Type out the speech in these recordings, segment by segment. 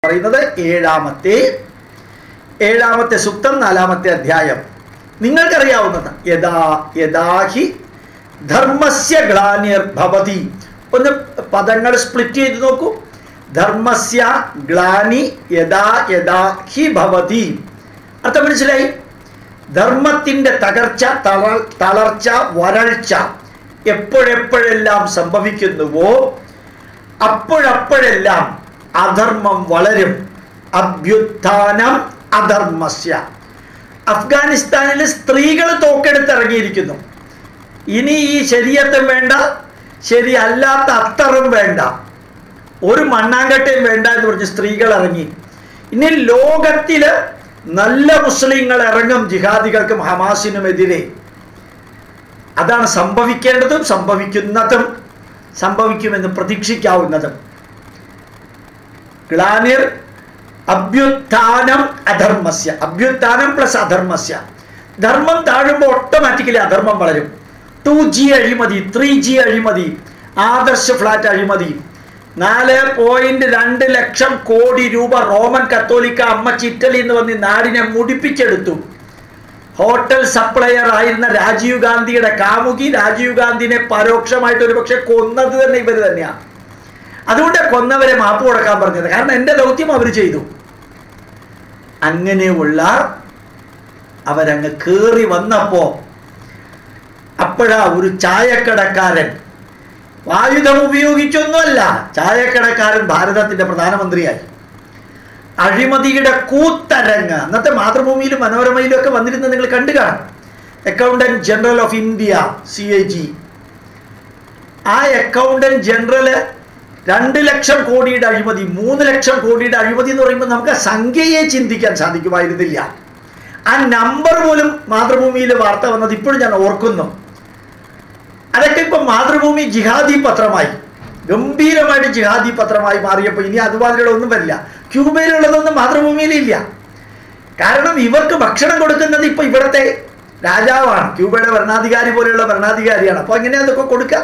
പറയുന്നത് ഏഴാമത്തെ ഏഴാമത്തെ സുക്തം നാലാമത്തെ അധ്യായം നിങ്ങൾക്കറിയാവുന്നത് യഥാ യഥാഹി ധർമ്മസ്യ ഗ്ലാനിർ ഭവതി ഒന്ന് പദങ്ങൾ സ്പ്ലിറ്റ് ചെയ്ത് നോക്കൂ ധർമ്മസ്യ ഗ്ലാനി യഥാ യഥാ ഹി ഭവതി അർത്ഥം മനസ്സിലായി ധർമ്മത്തിൻ്റെ തകർച്ച തള തളർച്ച വരൾച്ച എപ്പോഴെപ്പോഴെല്ലാം സംഭവിക്കുന്നുവോ അപ്പോഴപ്പോഴെല്ലാം അധർമ്മം വളരും അഭ്യുത്ഥാനം അധർമ്മസ്യ അഫ്ഗാനിസ്ഥാനിൽ സ്ത്രീകൾ തോക്കെടുത്തിറങ്ങിയിരിക്കുന്നു ഇനി ഈ ശരീരത്തും വേണ്ട ശരിയല്ലാത്ത അത്തറും വേണ്ട ഒരു മണ്ണാങ്കട്ടയും വേണ്ട എന്ന് പറഞ്ഞ് സ്ത്രീകൾ ഇറങ്ങി ഇനി ലോകത്തില് നല്ല മുസ്ലിങ്ങൾ ഇറങ്ങും ജിഹാദികൾക്കും ഹമാസിനുമെതിരെ അതാണ് സംഭവിക്കേണ്ടതും സംഭവിക്കുന്നതും സംഭവിക്കുമെന്ന് പ്രതീക്ഷിക്കാവുന്നതും ഗ്ലാനിർ അഭ്യുത്ഥാനം അധർമ്മസ്യ അഭ്യുത്ഥാനം പ്ലസ് അധർമ്മസ്യ ധർമ്മം താഴുമ്പോൾ ഓട്ടോമാറ്റിക്കലി അധർമ്മം വളരും ടു ജി അഴിമതി ത്രീ ജി അഴിമതി ആദർശ ഫ്ലാറ്റ് അഴിമതി നാല് പോയിന്റ് രണ്ട് ലക്ഷം കോടി രൂപ റോമൻ കത്തോലിക്ക അമ്മച്ചി ഇറ്റലിയിൽ നിന്ന് വന്ന് ഈ നാടിനെ മുടിപ്പിച്ചെടുത്തു ഹോട്ടൽ സപ്ലയർ ആയിരുന്ന രാജീവ് ഗാന്ധിയുടെ കാമുകി രാജീവ് ഗാന്ധിനെ പരോക്ഷമായിട്ട് ഒരുപക്ഷെ കൊന്നത് തന്നെ ഇവർ തന്നെയാണ് അതുകൊണ്ട് കൊന്നവരെ മാപ്പ് കൊടുക്കാൻ പറഞ്ഞത് കാരണം എൻ്റെ ദൗത്യം അവർ ചെയ്തു അങ്ങനെയുള്ള അവരങ്ങ് കയറി വന്നപ്പോ അപ്പോഴാ ഒരു ചായക്കടക്കാരൻ ആയുധം ഉപയോഗിച്ചൊന്നുമല്ല ചായക്കടക്കാരൻ ഭാരതത്തിന്റെ പ്രധാനമന്ത്രിയായി അഴിമതിയുടെ കൂത്തരങ്ങ് അന്നത്തെ മാതൃഭൂമിയിലും മനോരമയിലും ഒക്കെ വന്നിരുന്നത് നിങ്ങൾ കണ്ടു കാണും accountant general of India C A G ആ അക്കൗണ്ടന്റ് ജനറൽ രണ്ട് ലക്ഷം കോടിയുടെ അഴിമതി മൂന്ന് ലക്ഷം കോടിയുടെ അഴിമതി എന്ന് പറയുമ്പോൾ നമുക്ക് ആ സംഖ്യയെ ചിന്തിക്കാൻ സാധിക്കുമായിരുന്നില്ല ആ നമ്പർ പോലും മാതൃഭൂമിയിൽ വാർത്ത വന്നത് ഇപ്പോഴും ഞാൻ ഓർക്കുന്നു അതൊക്കെ ഇപ്പൊ മാതൃഭൂമി ജിഹാദി പത്രമായി ഗംഭീരമായിട്ട് ജിഹാദി പത്രമായി മാറിയപ്പോൾ ഇനി അതുമാതിരിയുള്ള ഒന്നും വരില്ല ക്യൂബയിലുള്ളതൊന്നും മാതൃഭൂമിയിലില്ല കാരണം ഇവർക്ക് ഭക്ഷണം കൊടുക്കുന്നത് ഇപ്പൊ ഇവിടുത്തെ രാജാവാണ് ക്യൂബയുടെ ഭരണാധികാരി പോലെയുള്ള ഭരണാധികാരിയാണ് അപ്പൊ എങ്ങനെയാ അതൊക്കെ കൊടുക്കുക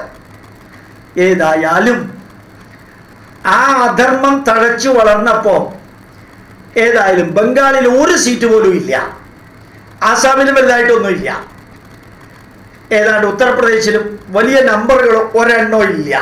ഏതായാലും ആ അധർമ്മം തഴച്ചു വളർന്നപ്പോ ഏതായാലും ബംഗാളിൽ ഒരു സീറ്റ് പോലും ഇല്ല ആസാമിലും വലുതായിട്ടൊന്നുമില്ല ഏതാണ്ട് ഉത്തർപ്രദേശിലും വലിയ നമ്പറുകൾ ഒരെണ്ണോ ഇല്ല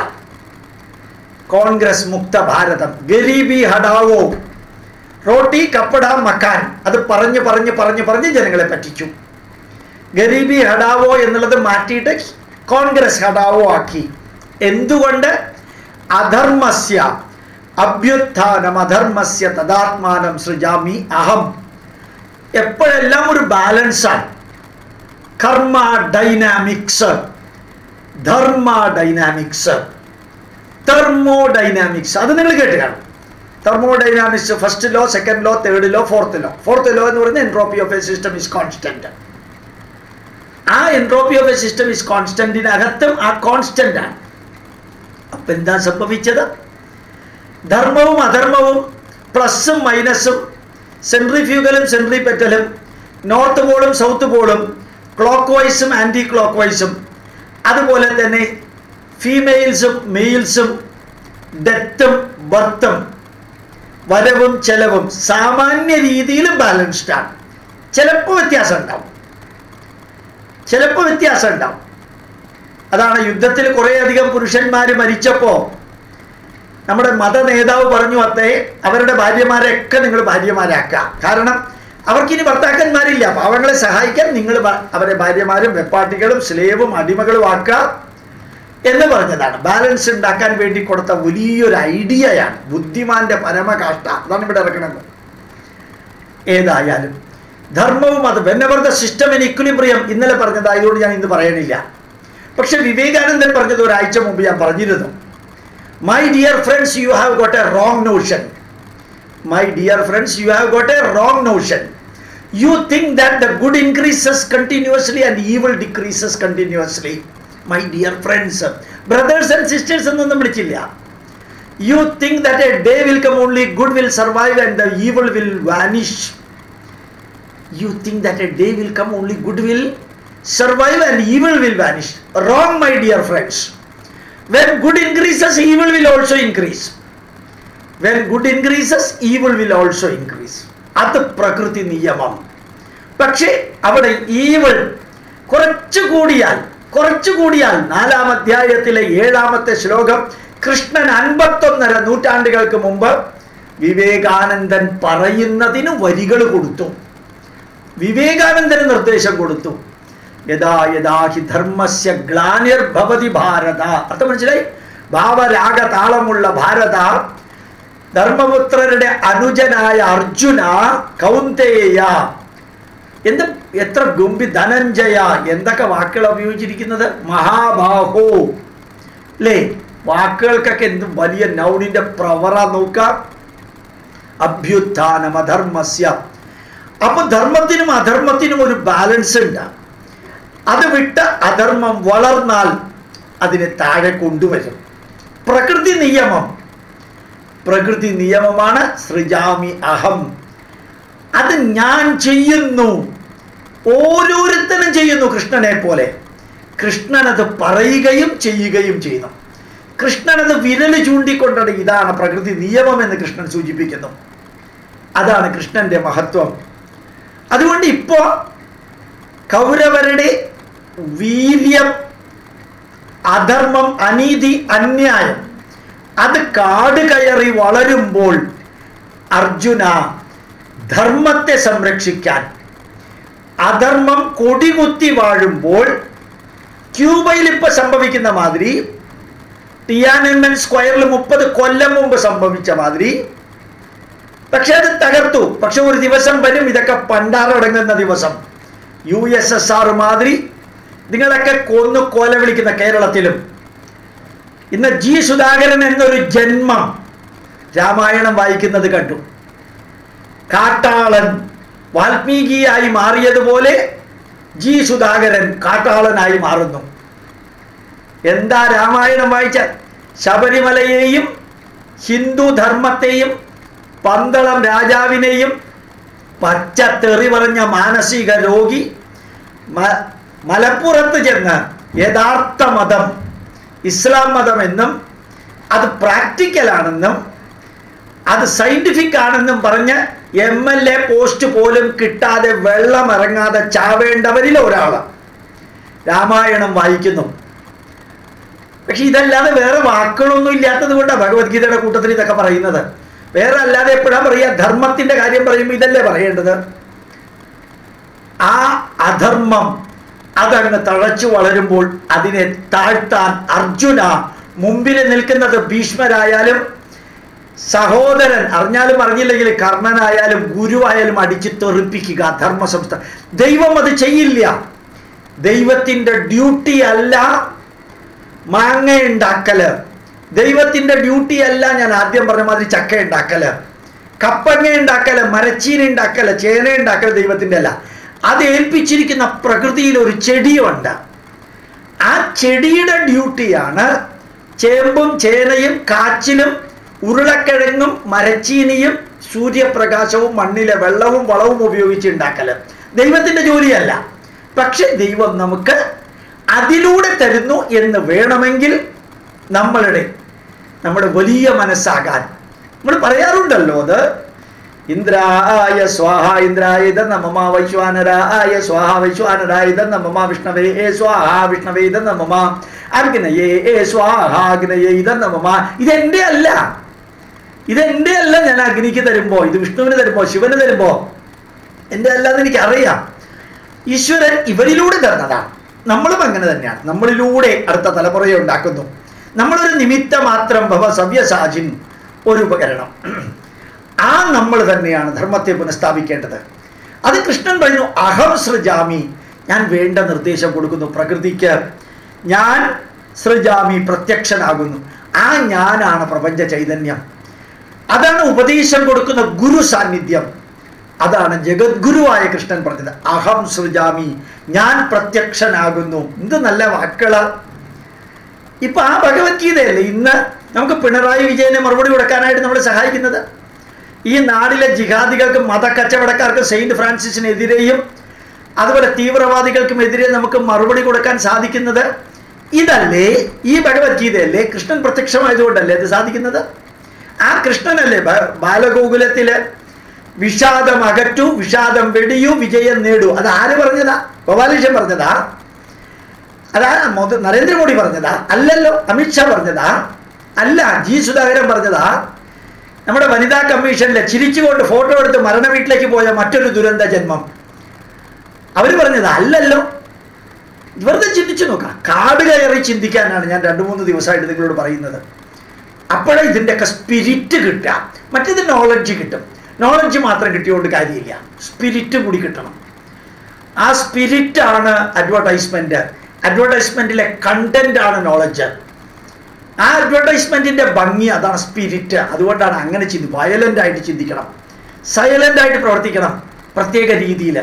കോൺഗ്രസ് മുക്ത ഭാരതം ഗരീബി ഹടാവോ റോട്ടി കപ്പട മക്കാൻ അത് പറഞ്ഞ് പറഞ്ഞ് പറഞ്ഞ് പറഞ്ഞ് ജനങ്ങളെ പറ്റിച്ചു ഗരീബി ഹടാവോ എന്നുള്ളത് മാറ്റിയിട്ട് കോൺഗ്രസ് ഹടാവോ ആക്കി എന്തുകൊണ്ട് അധർമ്മസ്യ അഭ്യുത്ഥാനം അധർമ്മസ്യ തദാത്മാനം സൃജാമി അഹം എപ്പോഴെല്ലാം ഒരു ബാലൻസാണ് karma dynamics dharma dynamics thermodynamics അത് നിങ്ങൾ കേട്ട് കാണും thermodynamics first law second law third law fourth law fourth law എന്ന് പറയുന്നത് entropy of a system is constant ആ entropy of a system is കോൺസ്റ്റന്റിനകത്തും ആ കോൺസ്റ്റന്റ് ആണ് അപ്പൊ എന്താ സംഭവിച്ചത് ധർമ്മവും അധർമ്മവും പ്ലസും മൈനസും സെൻട്രിഫ്യൂഗലും സെൻട്രിപെറ്റലും നോർത്ത് പോളും സൗത്ത് പോളും ക്ലോക്ക് വൈസും ആൻറ്റി ക്ലോക്ക് വൈസും അതുപോലെ തന്നെ ഫീമെയിൽസും മെയിൽസും ഡെത്തും ബർത്തും വരവും ചെലവും സാമാന്യ രീതിയിൽ ബാലൻസ്ഡ് ആണ് ചിലപ്പോൾ വ്യത്യാസം ഉണ്ടാവും ചിലപ്പോൾ വ്യത്യാസം ഉണ്ടാവും അതാണ് യുദ്ധത്തിൽ കുറേയധികം പുരുഷന്മാർ മരിച്ചപ്പോൾ നമ്മുടെ മത നേതാവ് പറഞ്ഞു അത്തേ അവരുടെ ഭാര്യമാരെയൊക്കെ നിങ്ങൾ ഭാര്യമാരാക്കാം കാരണം അവർക്കിനി ഭർത്താക്കന്മാരില്ല പാവങ്ങളെ സഹായിക്കാൻ നിങ്ങൾ അവരെ ഭാര്യമാരും വെപ്പാട്ടികളും സ്ലേവും അടിമകളും ആക്കാം എന്ന് പറഞ്ഞതാണ് ബാലൻസ് ഉണ്ടാക്കാൻ വേണ്ടി കൊടുത്ത വലിയൊരു ഐഡിയയാണ് ബുദ്ധിമാന്റെ പരമകാഷ്ട അതാണ് ഇവിടെ ഇറക്കണത് ഏതായാലും ധർമ്മവും അത് വെന്നവർ ദ സിസ്റ്റം ഇൻ ഇക്വിലിബ്രിയം ഇന്നലെ പറഞ്ഞതായതുകൊണ്ട് ഞാൻ ഇന്ന് പറയണില്ല പക്ഷെ വിവേകാനന്ദൻ പറഞ്ഞത് ഒരാഴ്ച മുമ്പ് ഞാൻ പറഞ്ഞിരുന്നു my dear friends you have got a wrong notion my dear friends you have got a wrong notion you think that the good increases continuously and evil decreases continuously my dear friends brothers and sisters എന്നൊന്നും വിളിച്ചില്ല you think that a day will come only good will survive and the evil will vanish you think that a day will come only good will survive and evil will vanish. Wrong, my dear friends. When good increases, evil will also increase. When good increases evil will also increase അത് പ്രകൃതി നിയമം പക്ഷേ അവിടെ evil കുറച്ചു കൂടിയാൽ കുറച്ചു കൂടിയാൽ നാലാം അധ്യായത്തിലെ ഏഴാമത്തെ ശ്ലോകം കൃഷ്ണൻ അൻപത്തൊന്നര നൂറ്റാണ്ടുകൾക്ക് മുമ്പ് വിവേകാനന്ദൻ പറയുന്നതിന് വരികൾ കൊടുത്തു വിവേകാനന്ദന് നിർദ്ദേശം കൊടുത്തു യഥാ യഥാ ഹി ധർമ്മസ്യ ഗ്ലാനിർഭവതി ഭാരത അർത്ഥം മനസ്സിലായി ഭാവരാഗ താളമുള്ള ഭാരത ധർമ്മപുത്രരുടെ അനുജനായ അർജുന കൗന്ദേയ എന്ത് എത്ര ഗുംഭി ധനഞ്ജയ എന്തൊക്കെ വാക്കുകൾ ഉപയോഗിച്ചിരിക്കുന്നത് മഹാബാഹോ അല്ലേ വാക്കുകൾക്കൊക്കെ എന്ത് വലിയ നൗണിന്റെ പ്രവറ നോക്കാം അഭ്യുത്ഥാനം അധർമ്മസ്യ അപ്പൊ ധർമ്മത്തിനും അധർമ്മത്തിനും ഒരു ബാലൻസ് ഉണ്ട് അത് വിട്ട് അധർമ്മം വളർന്നാൽ അതിനെ താഴെ കൊണ്ടുവരും പ്രകൃതി നിയമം പ്രകൃതി നിയമമാണ് സൃജാമി അഹം അത് ഞാൻ ചെയ്യുന്നു ഓരോരുത്തരും ചെയ്യുന്നു കൃഷ്ണനെ പോലെ കൃഷ്ണൻ അത് പറയുകയും ചെയ്യുകയും ചെയ്യുന്നു കൃഷ്ണൻ അത് വിരൽ ചൂണ്ടിക്കൊണ്ടാണ് ഇതാണ് പ്രകൃതി നിയമം എന്ന് കൃഷ്ണൻ സൂചിപ്പിക്കുന്നു അതാണ് കൃഷ്ണന്റെ മഹത്വം അതുകൊണ്ട് ഇപ്പോ കൗരവരുടെ വീര്യം അധർമ്മം അനീതി അന്യായം അത് കാട് കയറി വളരുമ്പോൾ അർജുന ധർമ്മത്തെ സംരക്ഷിക്കാൻ അധർമ്മം കൊടികുത്തി വാഴുമ്പോൾ ക്യൂബയിൽ ഇപ്പൊ സംഭവിക്കുന്ന മാതിരി ടിയാനൻമെൻ സ്ക്വയറിൽ മുപ്പത് കൊല്ലം മുമ്പ് സംഭവിച്ച മാതിരി പക്ഷെ അത് തകർത്തു പക്ഷെ ഒരു ദിവസം വരും ഇതൊക്കെ പണ്ടാറടങ്ങുന്ന ദിവസം യു എസ് എസ് ആർ മാതിരി നിങ്ങളൊക്കെ കൊന്നു കൊല വിളിക്കുന്ന കേരളത്തിലും ഇന്ന് ജി സുധാകരൻ എന്നൊരു ജന്മം രാമായണം വായിക്കുന്നത് കണ്ടു കാട്ടാളൻ വാൽമീകിയായി മാറിയതുപോലെ ജി സുധാകരൻ കാട്ടാളനായി മാറുന്നു എന്താ രാമായണം വായിച്ച ശബരിമലയെയും ഹിന്ദു ധർമ്മത്തെയും പന്തളം രാജാവിനെയും പച്ച തെറി പറഞ്ഞ മാനസിക രോഗി മ- മലപ്പുറത്ത് ചെന്ന് യഥാർത്ഥ മതം ഇസ്ലാം മതം എന്നും അത് പ്രാക്ടിക്കലാണെന്നും അത് സയന്റിഫിക് ആണെന്നും പറഞ്ഞ് എം എൽ എ പോസ്റ്റ് പോലും കിട്ടാതെ വെള്ളം ഇറങ്ങാതെ ചാവേണ്ടവരിൽ ഒരാള് രാമായണം വായിക്കുന്നു പക്ഷെ ഇതല്ലാതെ വേറെ വാക്കുകളൊന്നും ഇല്ലാത്തത് കൊണ്ടാണ് ഭഗവത്ഗീതയുടെ കൂട്ടത്തിൽ ഇതൊക്കെ പറയുന്നത് വേറെ അല്ലാതെ എപ്പോഴാ പറയുക ധർമ്മത്തിന്റെ കാര്യം പറയുമ്പോൾ ഇതല്ലേ പറയേണ്ടത് ആ അധർമ്മം അതങ്ങ് തഴച്ചു വളരുമ്പോൾ അതിനെ താഴ്ത്താൻ അർജുന മുമ്പിൽ നിൽക്കുന്നത് ഭീഷ്മരായാലും സഹോദരൻ അറിഞ്ഞാലും അറിഞ്ഞില്ലെങ്കിൽ കർണനായാലും ഗുരുവായാലും അടിച്ച് തെറിപ്പിക്കുക ധർമ്മ സംസ്ഥ ദൈവം അത് ചെയ്യില്ല ദൈവത്തിന്റെ ഡ്യൂട്ടി അല്ല മാങ്ങ ഉണ്ടാക്കല് ദൈവത്തിന്റെ ഡ്യൂട്ടി അല്ല ഞാൻ ആദ്യം പറഞ്ഞ മാതിരി ചക്ക ഉണ്ടാക്കല് കപ്പങ്ങ ഉണ്ടാക്കല് മരച്ചീന ഉണ്ടാക്കല് ചേന ഉണ്ടാക്കല് ദൈവത്തിന്റെ അല്ല അത് ഏൽപ്പിച്ചിരിക്കുന്ന പ്രകൃതിയിൽ ഒരു ചെടിയുണ്ട് ആ ചെടിയുടെ ഡ്യൂട്ടിയാണ് ചേമ്പും ചേനയും കാച്ചിലും ഉരുളക്കിഴങ്ങും മരച്ചീനിയും സൂര്യപ്രകാശവും മണ്ണിലെ വെള്ളവും വളവും ഉപയോഗിച്ച് ഉണ്ടാക്കല് ദൈവത്തിന്റെ ജോലിയല്ല പക്ഷെ ദൈവം നമുക്ക് അതിലൂടെ തരുന്നു എന്ന് വേണമെങ്കിൽ നമ്മളുടെ നമ്മുടെ വലിയ മനസ്സാകാൻ നമ്മൾ പറയാറുണ്ടല്ലോ അത് ഇന്ദ്രായ സ്വാഹ ഇന്ദ്രായ ഇതം നമമ വൈശ്വാനരായ സ്വാഹ വൈശ്വാനരായ ഇതം നമമ വിഷ്ണവേ ഏ സ്വാഹ വിഷ്ണവേ ഇതം നമമ അഗ്നയേ ഏ സ്വാഹ അഗ്നയേ ഇതം നമമ ഇതെന്റെ അല്ല ഇതെന്റെ അല്ല ഞാൻ അഗ്നിക്ക് തരുമ്പോ ഇത് വിഷ്ണുവിന് തരുമ്പോ ശിവന് തരുമ്പോ എന്റെ അല്ലാതെ എനിക്ക് അറിയാം ഈശ്വരൻ ഇവരിലൂടെ തരുന്നതാണ് നമ്മളും അങ്ങനെ തന്നെയാണ് നമ്മളിലൂടെ അടുത്ത തലമുറയെ ഉണ്ടാക്കുന്നു നമ്മളൊരു നിമിത്ത മാത്രം ഭവ സവ്യസാചിൻ ഒരു ഉപകരണം ആ നമ്മൾ തന്നെയാണ് ധർമ്മത്തെ പുനഃസ്ഥാപിക്കേണ്ടത് അത് കൃഷ്ണൻ പറഞ്ഞു അഹം സൃജാമി ഞാൻ വേണ്ട നിർദ്ദേശം കൊടുക്കുന്നു പ്രകൃതിക്ക് ഞാൻ സൃജാമി പ്രത്യക്ഷനാകുന്നു ആ ഞാനാണ് പ്രപഞ്ച ചൈതന്യം അതാണ് ഉപദേശം കൊടുക്കുന്ന ഗുരു സാന്നിധ്യം അതാണ് ജഗദ്ഗുരുവായ കൃഷ്ണൻ പറഞ്ഞത് അഹം സൃജാമി ഞാൻ പ്രത്യക്ഷനാകുന്നു ഇത് നല്ല വാക്കുകള് ഇപ്പൊ ആ ഭഗവത്ഗീതയല്ലേ ഇന്ന് നമുക്ക് പിണറായി വിജയനെ മറുപടി കൊടുക്കാനായിട്ട് നമ്മളെ സഹായിക്കുന്നത് ഈ നാടിലെ ജിഹാദികൾക്കും മതക്കച്ചവടക്കാർക്കും സെയിന്റ് ഫ്രാൻസിസിനെതിരെയും അതുപോലെ തീവ്രവാദികൾക്കും എതിരെ നമുക്ക് മറുപടി കൊടുക്കാൻ സാധിക്കുന്നത് ഇതല്ലേ ഈ ഭഗവത്ഗീതയല്ലേ കൃഷ്ണൻ പ്രത്യക്ഷമായതുകൊണ്ടല്ലേ ഇത് സാധിക്കുന്നത് ആ കൃഷ്ണനല്ലേ ബ- ബാലഗോകുലത്തില് വിഷാദം അകറ്റു വിഷാദം വെടിയു വിജയം നേടൂ അത് ആര് പറഞ്ഞതാ ഗോപാലകൃഷ്ണൻ പറഞ്ഞതാ അതാ മോദി നരേന്ദ്രമോദി പറഞ്ഞതാ അല്ലല്ലോ അമിത്ഷാ പറഞ്ഞതാ അല്ല ജി സുധാകരൻ പറഞ്ഞതാ നമ്മുടെ വനിതാ കമ്മീഷനിലെ ചിരിച്ചുകൊണ്ട് ഫോട്ടോ എടുത്ത് മരണ വീട്ടിലേക്ക് പോയ മറ്റൊരു ദുരന്ത ജന്മം അവര് പറഞ്ഞതാ അല്ലല്ലോ വെറുതെ ചിന്തിച്ചു നോക്കാം കാട് കയറി ചിന്തിക്കാനാണ് ഞാൻ രണ്ട് മൂന്ന് ദിവസമായിട്ട് നിങ്ങളോട് പറയുന്നത് അപ്പോഴേ ഇതിൻ്റെയൊക്കെ സ്പിരിറ്റ് കിട്ടുക മറ്റേത് നോളജ് കിട്ടും നോളജ് മാത്രം കിട്ടിയോണ്ട് കാര്യമില്ല സ്പിരിറ്റ് കൂടി കിട്ടണം ആ സ്പിരിറ്റ് ആണ് അഡ്വർടൈസ്മെന്റ് അഡ്വർടൈസ്മെന്റിലെ കണ്ടന്റ് ആണ് നോളജ് ആ അഡ്വർടൈസ്മെന്റിന്റെ ഭംഗി അതാണ് സ്പിരിറ്റ് അതുകൊണ്ടാണ് അങ്ങനെ ചിന്തി വയലന്റ് ആയിട്ട് ചിന്തിക്കണം സൈലന്റ് ആയിട്ട് പ്രവർത്തിക്കണം പ്രത്യേക രീതിയിൽ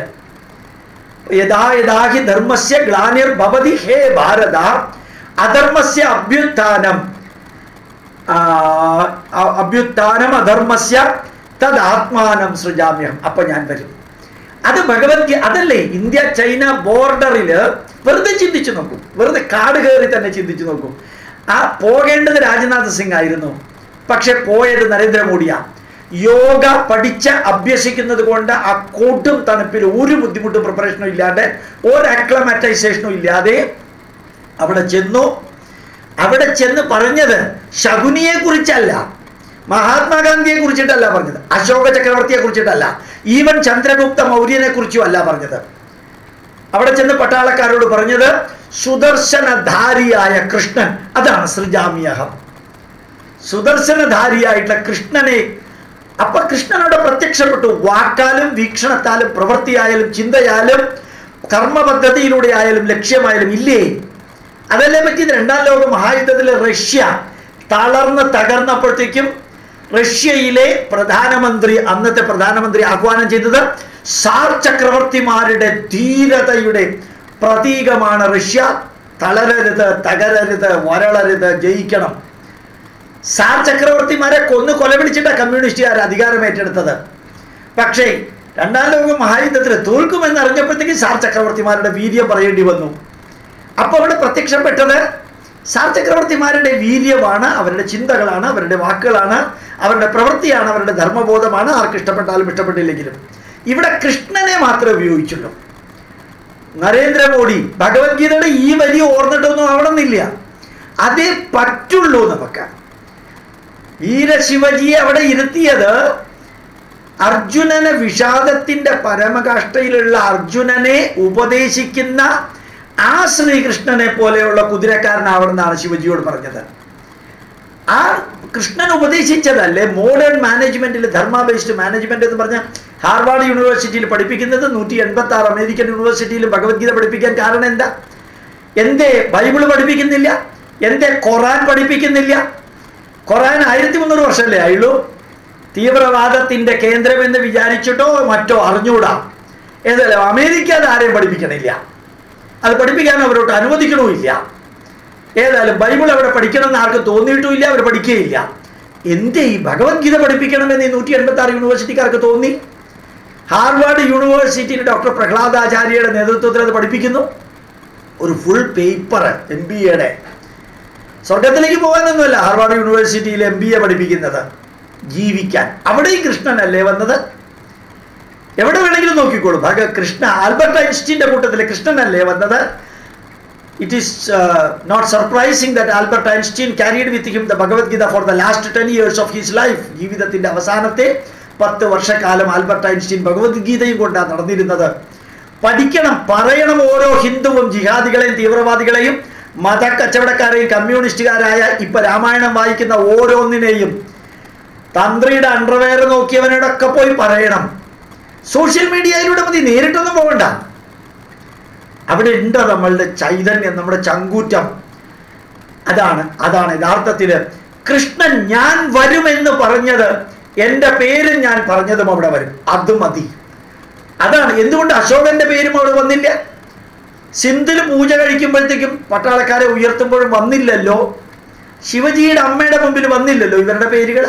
യഥാ യഥാഹി ധർമ്മസ്യ ഗ്ലാനിർ ഭവതി ഹേ ഭാരത അധർമ്മസ്യ അഭ്യുത്ഥാനം ആ, അ- അഭ്യുത്ഥാനം അധർമ്മസ്യ തദ് ആത്മാനം സൃജാമ്യം അപ്പൊ ഞാൻ വരും അത് ഭഗവത്ഗീ അതല്ലേ ഇന്ത്യ ചൈന ബോർഡറിൽ വെറുതെ ചിന്തിച്ചു നോക്കൂ വെറുതെ കാട് കയറി തന്നെ ചിന്തിച്ചു നോക്കൂ ആ പോകേണ്ടത് രാജ്നാഥ് സിംഗ് ആയിരുന്നു പക്ഷെ പോയത് നരേന്ദ്രമോദിയാ യോഗ പഠിച്ച് അഭ്യസിക്കുന്നത് കൊണ്ട് ആ കൊടും തണുപ്പിൽ ഒരു ബുദ്ധിമുട്ടും പ്രിപ്പറേഷനും ഇല്ലാതെ ഒരു അക്ലമാറ്റൈസേഷനും ഇല്ലാതെ അവിടെ ചെന്നു അവിടെ ചെന്ന് പറഞ്ഞത് ശകുനിയെ കുറിച്ചല്ല മഹാത്മാഗാന്ധിയെ കുറിച്ചിട്ടല്ല പറഞ്ഞത് അശോക ചക്രവർത്തിയെ കുറിച്ചിട്ടല്ല ഈവൻ ചന്ദ്രഗുപ്ത മൗര്യനെ കുറിച്ചും അല്ല പറഞ്ഞത് അവിടെ ചെന്ന് പട്ടാളക്കാരോട് പറഞ്ഞത് സുദർശനധാരിയായ കൃഷ്ണൻ അതാണ് സൃജാമിയഹം സുദർശനധാരിയായിട്ടുള്ള കൃഷ്ണനെ അപ്പൊ കൃഷ്ണനോട് പ്രത്യക്ഷപ്പെട്ടു വാക്കാലും വീക്ഷണത്താലും പ്രവൃത്തിയായാലും ചിന്തയാലും കർമ്മപദ്ധതിയിലൂടെ ആയാലും ലക്ഷ്യമായാലും ഇല്ലേ അതല്ലേ പറ്റിയത് രണ്ടാം ലോക മഹായുദ്ധത്തിൽ റഷ്യ തളർന്ന് തകർന്നപ്പോഴത്തേക്കും റഷ്യയിലെ പ്രധാനമന്ത്രി അന്നത്തെ പ്രധാനമന്ത്രി ആഹ്വാനം ചെയ്തത് സാർ ചക്രവർത്തിമാരുടെ ധീരതയുടെ പ്രതീകമാണ് റഷ്യ തളരരുത് തകരരുത് വരളരുത് ജയിക്കണം സാർ ചക്രവർത്തിമാരെ കൊന്നു കൊലപിടിച്ചിട്ടാണ് കമ്മ്യൂണിസ്റ്റുകാർ അധികാരം ഏറ്റെടുത്തത് പക്ഷേ രണ്ടാം ലോക മഹായുദ്ധത്തിൽ തോൽക്കുമെന്ന് അറിഞ്ഞപ്പോഴത്തേക്കും സാർ ചക്രവർത്തിമാരുടെ വീര്യം പറയേണ്ടി വന്നു അപ്പോൾ അവിടെ പ്രത്യക്ഷപ്പെട്ടത് സാർ ചക്രവർത്തിമാരുടെ വീര്യമാണ് അവരുടെ ചിന്തകളാണ് അവരുടെ വാക്കുകളാണ് അവരുടെ പ്രവൃത്തിയാണ് അവരുടെ ധർമ്മബോധമാണ് ആർക്ക് ഇഷ്ടപ്പെട്ടാലും ഇഷ്ടപ്പെട്ടില്ലെങ്കിലും ഇവിടെ കൃഷ്ണനെ മാത്രമേ ഉപയോഗിച്ചുള്ളൂ നരേന്ദ്രമോദി ഭഗവത്ഗീതയുടെ ഈ വരി ഓർന്നിട്ടൊന്നും ആവണമെന്നില്ല അതേ പറ്റുള്ളൂ നമുക്ക് വീരശിവജിയെ അവിടെ ഇരുത്തിയത് അർജുനനെ വിഷാദത്തിന്റെ പരമകാഷ്ഠയിലുള്ള അർജുനനെ ഉപദേശിക്കുന്ന ആ ശ്രീകൃഷ്ണനെ പോലെയുള്ള കുതിരക്കാരനാവണമെന്നാണ് ശിവജിയോട് പറഞ്ഞത് ആ കൃഷ്ണൻ ഉപദേശിച്ചതല്ലേ മോഡേൺ മാനേജ്മെന്റിൽ ധർമ്മ ബേസ്ഡ് മാനേജ്മെന്റ് എന്ന് പറഞ്ഞ ഹാർവാർഡ് യൂണിവേഴ്സിറ്റിയിൽ പഠിപ്പിക്കുന്നത് നൂറ്റി എൺപത്തി ആറ് അമേരിക്കൻ യൂണിവേഴ്സിറ്റിയിൽ ഭഗവത്ഗീത പഠിപ്പിക്കാൻ കാരണം എന്താ എന്തേ ബൈബിള് പഠിപ്പിക്കുന്നില്ല എന്തേ ഖുറാൻ പഠിപ്പിക്കുന്നില്ല ഖുറാൻ ആയിരത്തി മുന്നൂറ് വർഷമല്ലേ ആയുള്ളൂ തീവ്രവാദത്തിന്റെ കേന്ദ്രമെന്ന് വിചാരിച്ചിട്ടോ മറ്റോ അറിഞ്ഞുകൂടാ ഏതായാലും അമേരിക്ക അത് ആരെയും പഠിപ്പിക്കണില്ല അത് പഠിപ്പിക്കാൻ അവരോട്ട് അനുവദിക്കണമില്ല ഏതായാലും ബൈബിൾ അവിടെ പഠിക്കണമെന്ന് ആർക്കും തോന്നിയിട്ടുമില്ല അവർ പഠിക്കുകയില്ല എന്തേ ഈ ഭഗവത്ഗീത പഠിപ്പിക്കണമെന്ന് ഈ നൂറ്റി എൺപത്തി ആറ് യൂണിവേഴ്സിറ്റിക്കാർക്ക് തോന്നി ഹാർവാർഡ് യൂണിവേഴ്സിറ്റിയിൽ ഡോക്ടർ പ്രഹ്ലാദാചാര്യയുടെ നേതൃത്വത്തിൽ അത് പഠിപ്പിക്കുന്നു ഒരു ഫുൾ പേപ്പർ എം ബി എയുടെ സ്വർഗത്തിലേക്ക് പോകാനൊന്നുമല്ല ഹാർവാർഡ് യൂണിവേഴ്സിറ്റിയിൽ എം ബി എ പഠിപ്പിക്കുന്നത് ജീവിക്കാൻ അവിടെ ഈ കൃഷ്ണനല്ലേ വന്നത് എവിടെ വേണമെങ്കിലും നോക്കിക്കോളൂ ഭഗ കൃഷ്ണ ആൽബർട്ട് ഐൻസ്റ്റീൻ്റെ കൂട്ടത്തിലെ കൃഷ്ണനല്ലേ വന്നത് it is not surprising that Albert Einstein carried with him the Bhagavad Gita for the last ten years of his life ജീവിതത്തിന്റെ അവസാനത്തെ പത്ത് വർഷക്കാലം ആൽബർട്ട് ഐൻസ്റ്റീൻ ഭഗവത്ഗീതയും കൊണ്ടാണ് നടന്നിരുന്നത് പഠിക്കണം പറയണം ഓരോ ഹിന്ദുവും ജിഹാദികളെയും തീവ്രവാദികളെയും മത കച്ചവടക്കാരെയും കമ്മ്യൂണിസ്റ്റുകാരായ ഇപ്പൊ രാമായണം വായിക്കുന്ന ഓരോന്നിനെയും തന്ത്രിയുടെ അണ്ടർവെയർ നോക്കിയവനോടൊക്കെ പോയി പറയണം സോഷ്യൽ മീഡിയയിലൂടെ മതി നേരിട്ടൊന്നും പോകണ്ട അവിടെ ഉണ്ട് നമ്മളുടെ ചൈതന്യം നമ്മുടെ ചങ്കൂറ്റം അതാണ് അതാണ് യഥാർത്ഥത്തിൽ കൃഷ്ണൻ ഞാൻ വരുമെന്ന് പറഞ്ഞത് എൻ്റെ പേരും ഞാൻ പറഞ്ഞതും അവിടെ വരും അത് മതി അതാണ് എന്തുകൊണ്ട് അശോകന്റെ പേരും അവിടെ വന്നില്ല സിന്ധുൽ പൂജ കഴിക്കുമ്പോഴത്തേക്കും പട്ടാളക്കാരെ ഉയർത്തുമ്പോഴും വന്നില്ലല്ലോ ശിവജിയുടെ അമ്മയുടെ മുമ്പിൽ വന്നില്ലല്ലോ ഇവരുടെ പേരുകൾ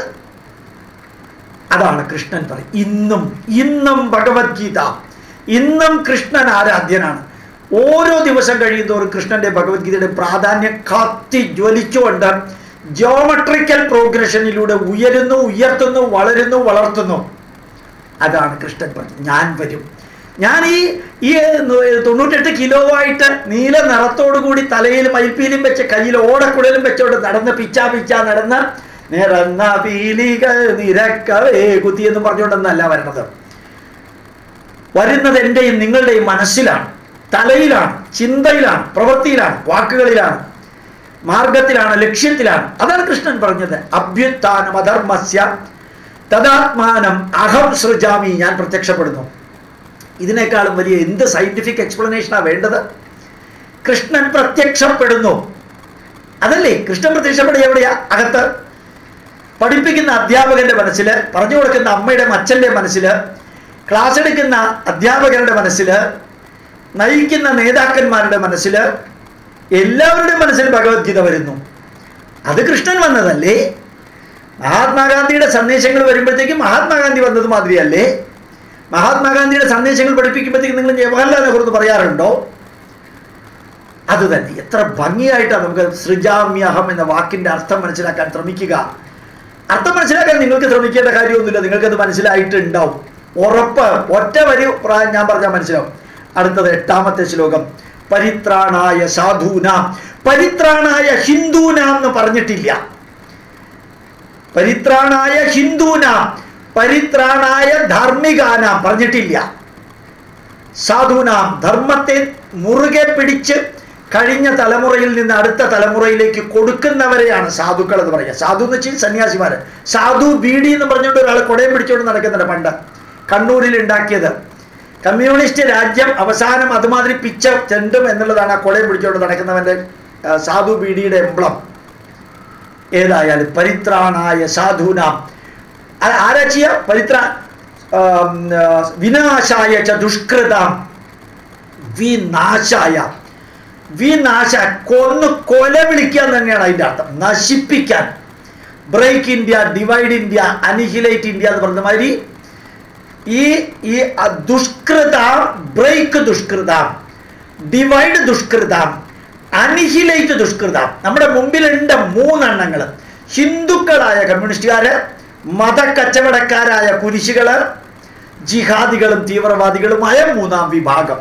അതാണ് കൃഷ്ണൻ പറയും ഇന്നും ഇന്നും ഭഗവത്ഗീത ഇന്നും കൃഷ്ണൻ ആരാധ്യനാണ് ഓരോ ദിവസം കഴിയുന്തോറും കൃഷ്ണന്റെ ഭഗവത്ഗീതയുടെ പ്രാധാന്യം കത്തി ജ്വലിച്ചുകൊണ്ട് ജോമെട്രിക്കൽ പ്രോഗ്രഷനിലൂടെ ഉയരുന്നു ഉയർത്തുന്നു വളരുന്നു വളർത്തുന്നു അതാണ് കൃഷ്ണൻ പറഞ്ഞത് ഞാൻ വരും ഞാൻ ഈ ഈ തൊണ്ണൂറ്റെട്ട് കിലോ ആയിട്ട് നീല നിറത്തോടു കൂടി തലയിൽ മയിൽപ്പീലും വെച്ച് കയ്യിൽ ഓടക്കുഴലും വെച്ചോണ്ട് നടന്ന് പിച്ചാ പിച്ചാ നടന്ന് നിറന്ന പീലികൾ നിരക്കവേ കുത്തി എന്ന് പറഞ്ഞുകൊണ്ടെന്നല്ല വരണത് വരുന്നത് എൻ്റെയും നിങ്ങളുടെയും മനസ്സിലാണ് തലയിലാണ് ചിന്തയിലാണ് പ്രവൃത്തിയിലാണ് വാക്കുകളിലാണ് മാർഗത്തിലാണ് ലക്ഷ്യത്തിലാണ് അതാണ് കൃഷ്ണൻ പറഞ്ഞത് അഭ്യുത്ഥാനം അധർമ്മസ്യ തദാത്മാനം അഹം സൃജാമി ഞാൻ പ്രത്യക്ഷപ്പെടുന്നു ഇതിനേക്കാളും വലിയ എന്ത് സയന്റിഫിക് എക്സ്പ്ലനേഷനാണ് വേണ്ടത് കൃഷ്ണൻ പ്രത്യക്ഷപ്പെടുന്നു അതല്ലേ കൃഷ്ണൻ പ്രത്യക്ഷപ്പെടുക എവിടെയാ അകത്ത് പഠിപ്പിക്കുന്ന അധ്യാപകന്റെ മനസ്സിൽ പറഞ്ഞു കൊടുക്കുന്ന അമ്മയുടെ മച്ചന്റെ മനസ്സിൽ ക്ലാസ് എടുക്കുന്ന അധ്യാപകരുടെ മനസ്സിൽ നയിക്കുന്ന നേതാക്കന്മാരുടെ മനസ്സിൽ എല്ലാവരുടെയും മനസ്സിൽ ഭഗവത്ഗീത വരുന്നു അത് കൃഷ്ണൻ വന്നതല്ലേ മഹാത്മാഗാന്ധിയുടെ സന്ദേശങ്ങൾ വരുമ്പോഴത്തേക്കും മഹാത്മാഗാന്ധി വന്നത് മാതിരിയല്ലേ മഹാത്മാഗാന്ധിയുടെ സന്ദേശങ്ങൾ പഠിപ്പിക്കുമ്പോഴത്തേക്കും നിങ്ങൾ ജവഹർലാൽ നെഹ്റു എന്ന് പറയാറുണ്ടോ അത് തന്നെ എത്ര ഭംഗിയായിട്ടാണ് നമുക്ക് സൃജാമ്യഹം എന്ന വാക്കിന്റെ അർത്ഥം മനസ്സിലാക്കാൻ ശ്രമിക്കുക അർത്ഥം മനസ്സിലാക്കാൻ നിങ്ങൾക്ക് ശ്രമിക്കേണ്ട കാര്യമൊന്നുമില്ല നിങ്ങൾക്കത് മനസ്സിലായിട്ടുണ്ടാവും ഉറപ്പ് ഒറ്റ വരി പ്രായം ഞാൻ പറഞ്ഞാൽ മനസ്സിലാവും അടുത്തത് എട്ടാമത്തെ ശ്ലോകം പരിത്രാണായ സാധൂനാം പരിത്രാണായ ഹിന്ദൂനാം എന്ന് പറഞ്ഞിട്ടില്ല പരിത്രാണായ ഹിന്ദൂനാം പരിത്രാണായ ധാർമ്മികാനാം പറഞ്ഞിട്ടില്ല സാധുനാം ധർമ്മത്തെ മുറുകെ പിടിച്ച് കഴിഞ്ഞ തലമുറയിൽ നിന്ന് അടുത്ത തലമുറയിലേക്ക് കൊടുക്കുന്നവരെയാണ് സാധുക്കൾ എന്ന് പറയുക സാധു എന്ന് വെച്ചാൽ സന്യാസിമാര് സാധു ബീഡി എന്ന് പറഞ്ഞുകൊണ്ട് ഒരാൾ കുടയും പിടിച്ചുകൊണ്ട് നടക്കുന്നുണ്ട് പണ്ട് കണ്ണൂരിൽ ഉണ്ടാക്കിയത് കമ്മ്യൂണിസ്റ്റ് രാജ്യം അവസാനം അതുമാതിരി പിച്ച ചെണ്ടും എന്നുള്ളതാണ് ആ കുടയും പിടിച്ചുകൊണ്ട് നടക്കുന്നവന്റെ ആ, സാധു ബീഡിയുടെ എംബ്ലം ഏതായാലും പരിത്രാണായ സാധൂനാം ആ- ആരാ ചെയ്യുക പരിത്രാ ആം, ആ, വിനാശായ ച ദുഷ്കൃതാം വിനാശായ വിനാശ കൊന്ന് കൊല വിളിക്കാൻ തന്നെയാണ് അതിൻ്റെ അർത്ഥം നശിപ്പിക്കാൻ break India divide India annihilate India എന്ന് പറഞ്ഞ മാതിരി ഈ ഈ അ- ദുഷ്കൃത ബ്രേക്ക് ദുഷ്കൃത ഡിവൈഡ് ദുഷ്കൃത അനിഹിലേറ്റ് ദുഷ്കൃത നമ്മുടെ മുമ്പിലുണ്ട് മൂന്നെണ്ണങ്ങൾ ഹിന്ദുക്കളായ കമ്മ്യൂണിസ്റ്റുകാര് മതക്കച്ചവടക്കാരായ കുരിശുകള് ജിഹാദികളും തീവ്രവാദികളുമായ മൂന്നാം വിഭാഗം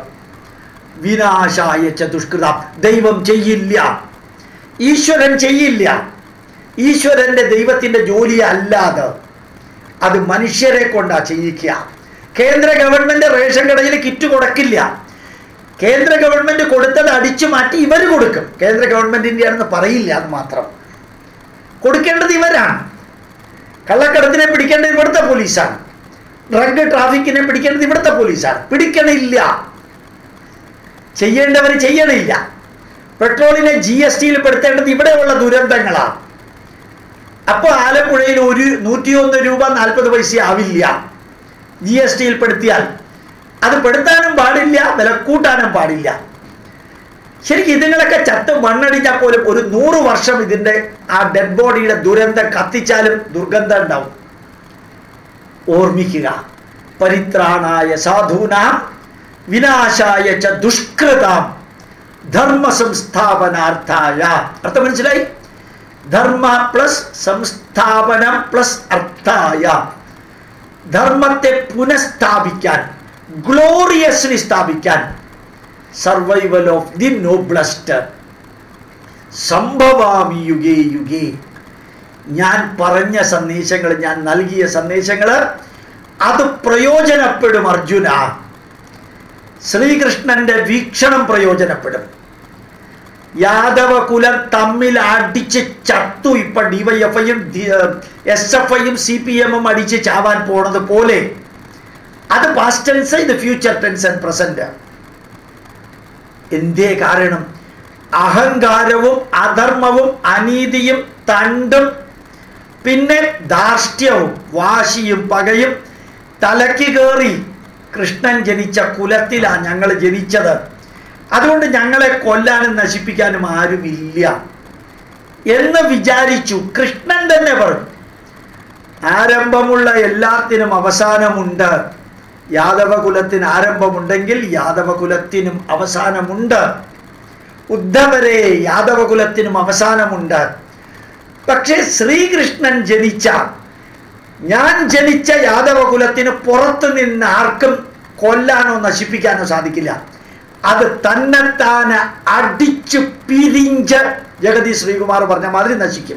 വിനാശായ ചതുഷ്കൃത ദൈവം ചെയ്യില്ല ഈശ്വരൻ ചെയ്യില്ല ഈശ്വരന്റെ ദൈവത്തിന്റെ ജോലി അല്ലാതെ അത് മനുഷ്യരെ കൊണ്ടാ ചെയ്യിക്കുക കേന്ദ്ര ഗവൺമെന്റ് റേഷൻ കടയിൽ കിറ്റ് കൊടുക്കില്ല കേന്ദ്ര ഗവൺമെന്റ് കൊടുത്തത് അടിച്ചു മാറ്റി ഇവർ കൊടുക്കും കേന്ദ്ര ഗവൺമെന്റിന്റെ ആണെന്ന് പറയില്ല അത് മാത്രം കൊടുക്കേണ്ടത് ഇവരാണ് കള്ളക്കടത്തിനെ പിടിക്കേണ്ടത് ഇവിടുത്തെ പോലീസാണ് ഡ്രഗ് ട്രാഫിക്കിനെ പിടിക്കേണ്ടത് ഇവിടുത്തെ പോലീസാണ് പിടിക്കണില്ല ചെയ്യേണ്ടവർ ചെയ്യണില്ല പെട്രോളിനെ ജി എസ് ടിയിൽ പെടുത്തേണ്ടത് ഇവിടെയുള്ള ദുരന്തങ്ങളാണ് അപ്പൊ ആലപ്പുഴയിൽ ഒരു നൂറ്റിയൊന്ന് രൂപ നാൽപ്പത് പൈസ ആവില്ല ജി എസ് ടിയിൽ പെടുത്തിയാൽ അത് പെടുത്താനും പാടില്ല വില കൂട്ടാനും പാടില്ല ശരിക്കും ഇതുങ്ങളൊക്കെ ചത്ത് മണ്ണടിച്ചാൽ പോലും ഒരു നൂറ് വർഷം ഇതിന്റെ ആ ഡെഡ് ബോഡിയുടെ ദുരന്തം കത്തിച്ചാലും ദുർഗന്ധം ഉണ്ടാവും ഓർമ്മിക്കുക പരിത്രാണായ സാധൂനാം വിനാശായ ച ദുഷ്കൃതാം ധർമ്മ സംസ്ഥാപനാർത്ഥായ അർത്ഥം മനസ്സിലായി ധർമ്മ പ്ലസ് സംസ്ഥാപനം പ്ലസ് അർത്ഥായ ധർമ്മത്തെ പുനഃസ്ഥാപിക്കാൻ ഗ്ലോറിയസ്ലി സ്ഥാപിക്കാൻ സർവൈവൽ ഓഫ് ദി നോബ്ലസ്റ്റ് സംഭവാമി യുഗേ യുഗേ ഞാൻ പറഞ്ഞ സന്ദേശങ്ങൾ ഞാൻ നൽകിയ സന്ദേശങ്ങൾ അത് പ്രയോജനപ്പെടും അർജുന ശ്രീകൃഷ്ണന്റെ വീക്ഷണം പ്രയോജനപ്പെടും യാദവ കുലം തമ്മിൽ അടിച്ച് ചത്തു ഇപ്പൊ ഡിവൈഎഫ്ഐയും എസ് എഫ് ഐയും സി പി എമ്മും അടിച്ച് ചാവാൻ പോണത് പോലെ അത് പാസ്റ്റ് ടെൻസ് ഇത് ഫ്യൂച്ചർ ടെൻസ് ആൻഡ് പ്രസന്റ് എന്തേ കാരണം അഹങ്കാരവും അധർമ്മവും അനീതിയും തണ്ടും പിന്നെ ധാർഷ്ട്യവും വാശിയും പകയും തലയ്ക്ക് കയറി കൃഷ്ണൻ ജനിച്ച കുലത്തിലാണ് ഞങ്ങൾ ജനിച്ചത് അതുകൊണ്ട് ഞങ്ങളെ കൊല്ലാനും നശിപ്പിക്കാനും ആരുമില്ല എന്ന് വിചാരിച്ചു കൃഷ്ണൻ തന്നെ പറഞ്ഞു ആരംഭമുള്ള എല്ലാത്തിനും അവസാനമുണ്ട് യാദവ കുലത്തിന് ആരംഭമുണ്ടെങ്കിൽ യാദവ കുലത്തിനും അവസാനമുണ്ട് ഉദ്ധവരെ യാദവ കുലത്തിനും അവസാനമുണ്ട് പക്ഷേ ശ്രീകൃഷ്ണൻ ജനിച്ച ഞാൻ ജനിച്ച യാദവകുലത്തിന് പുറത്തു നിന്ന് ആർക്കും കൊല്ലാനോ നശിപ്പിക്കാനോ സാധിക്കില്ല അത് തന്നെത്താനെ അടിച്ചു പിരിഞ്ച് ജഗതി ശ്രീകുമാർ പറഞ്ഞ മാതിരി നശിക്കും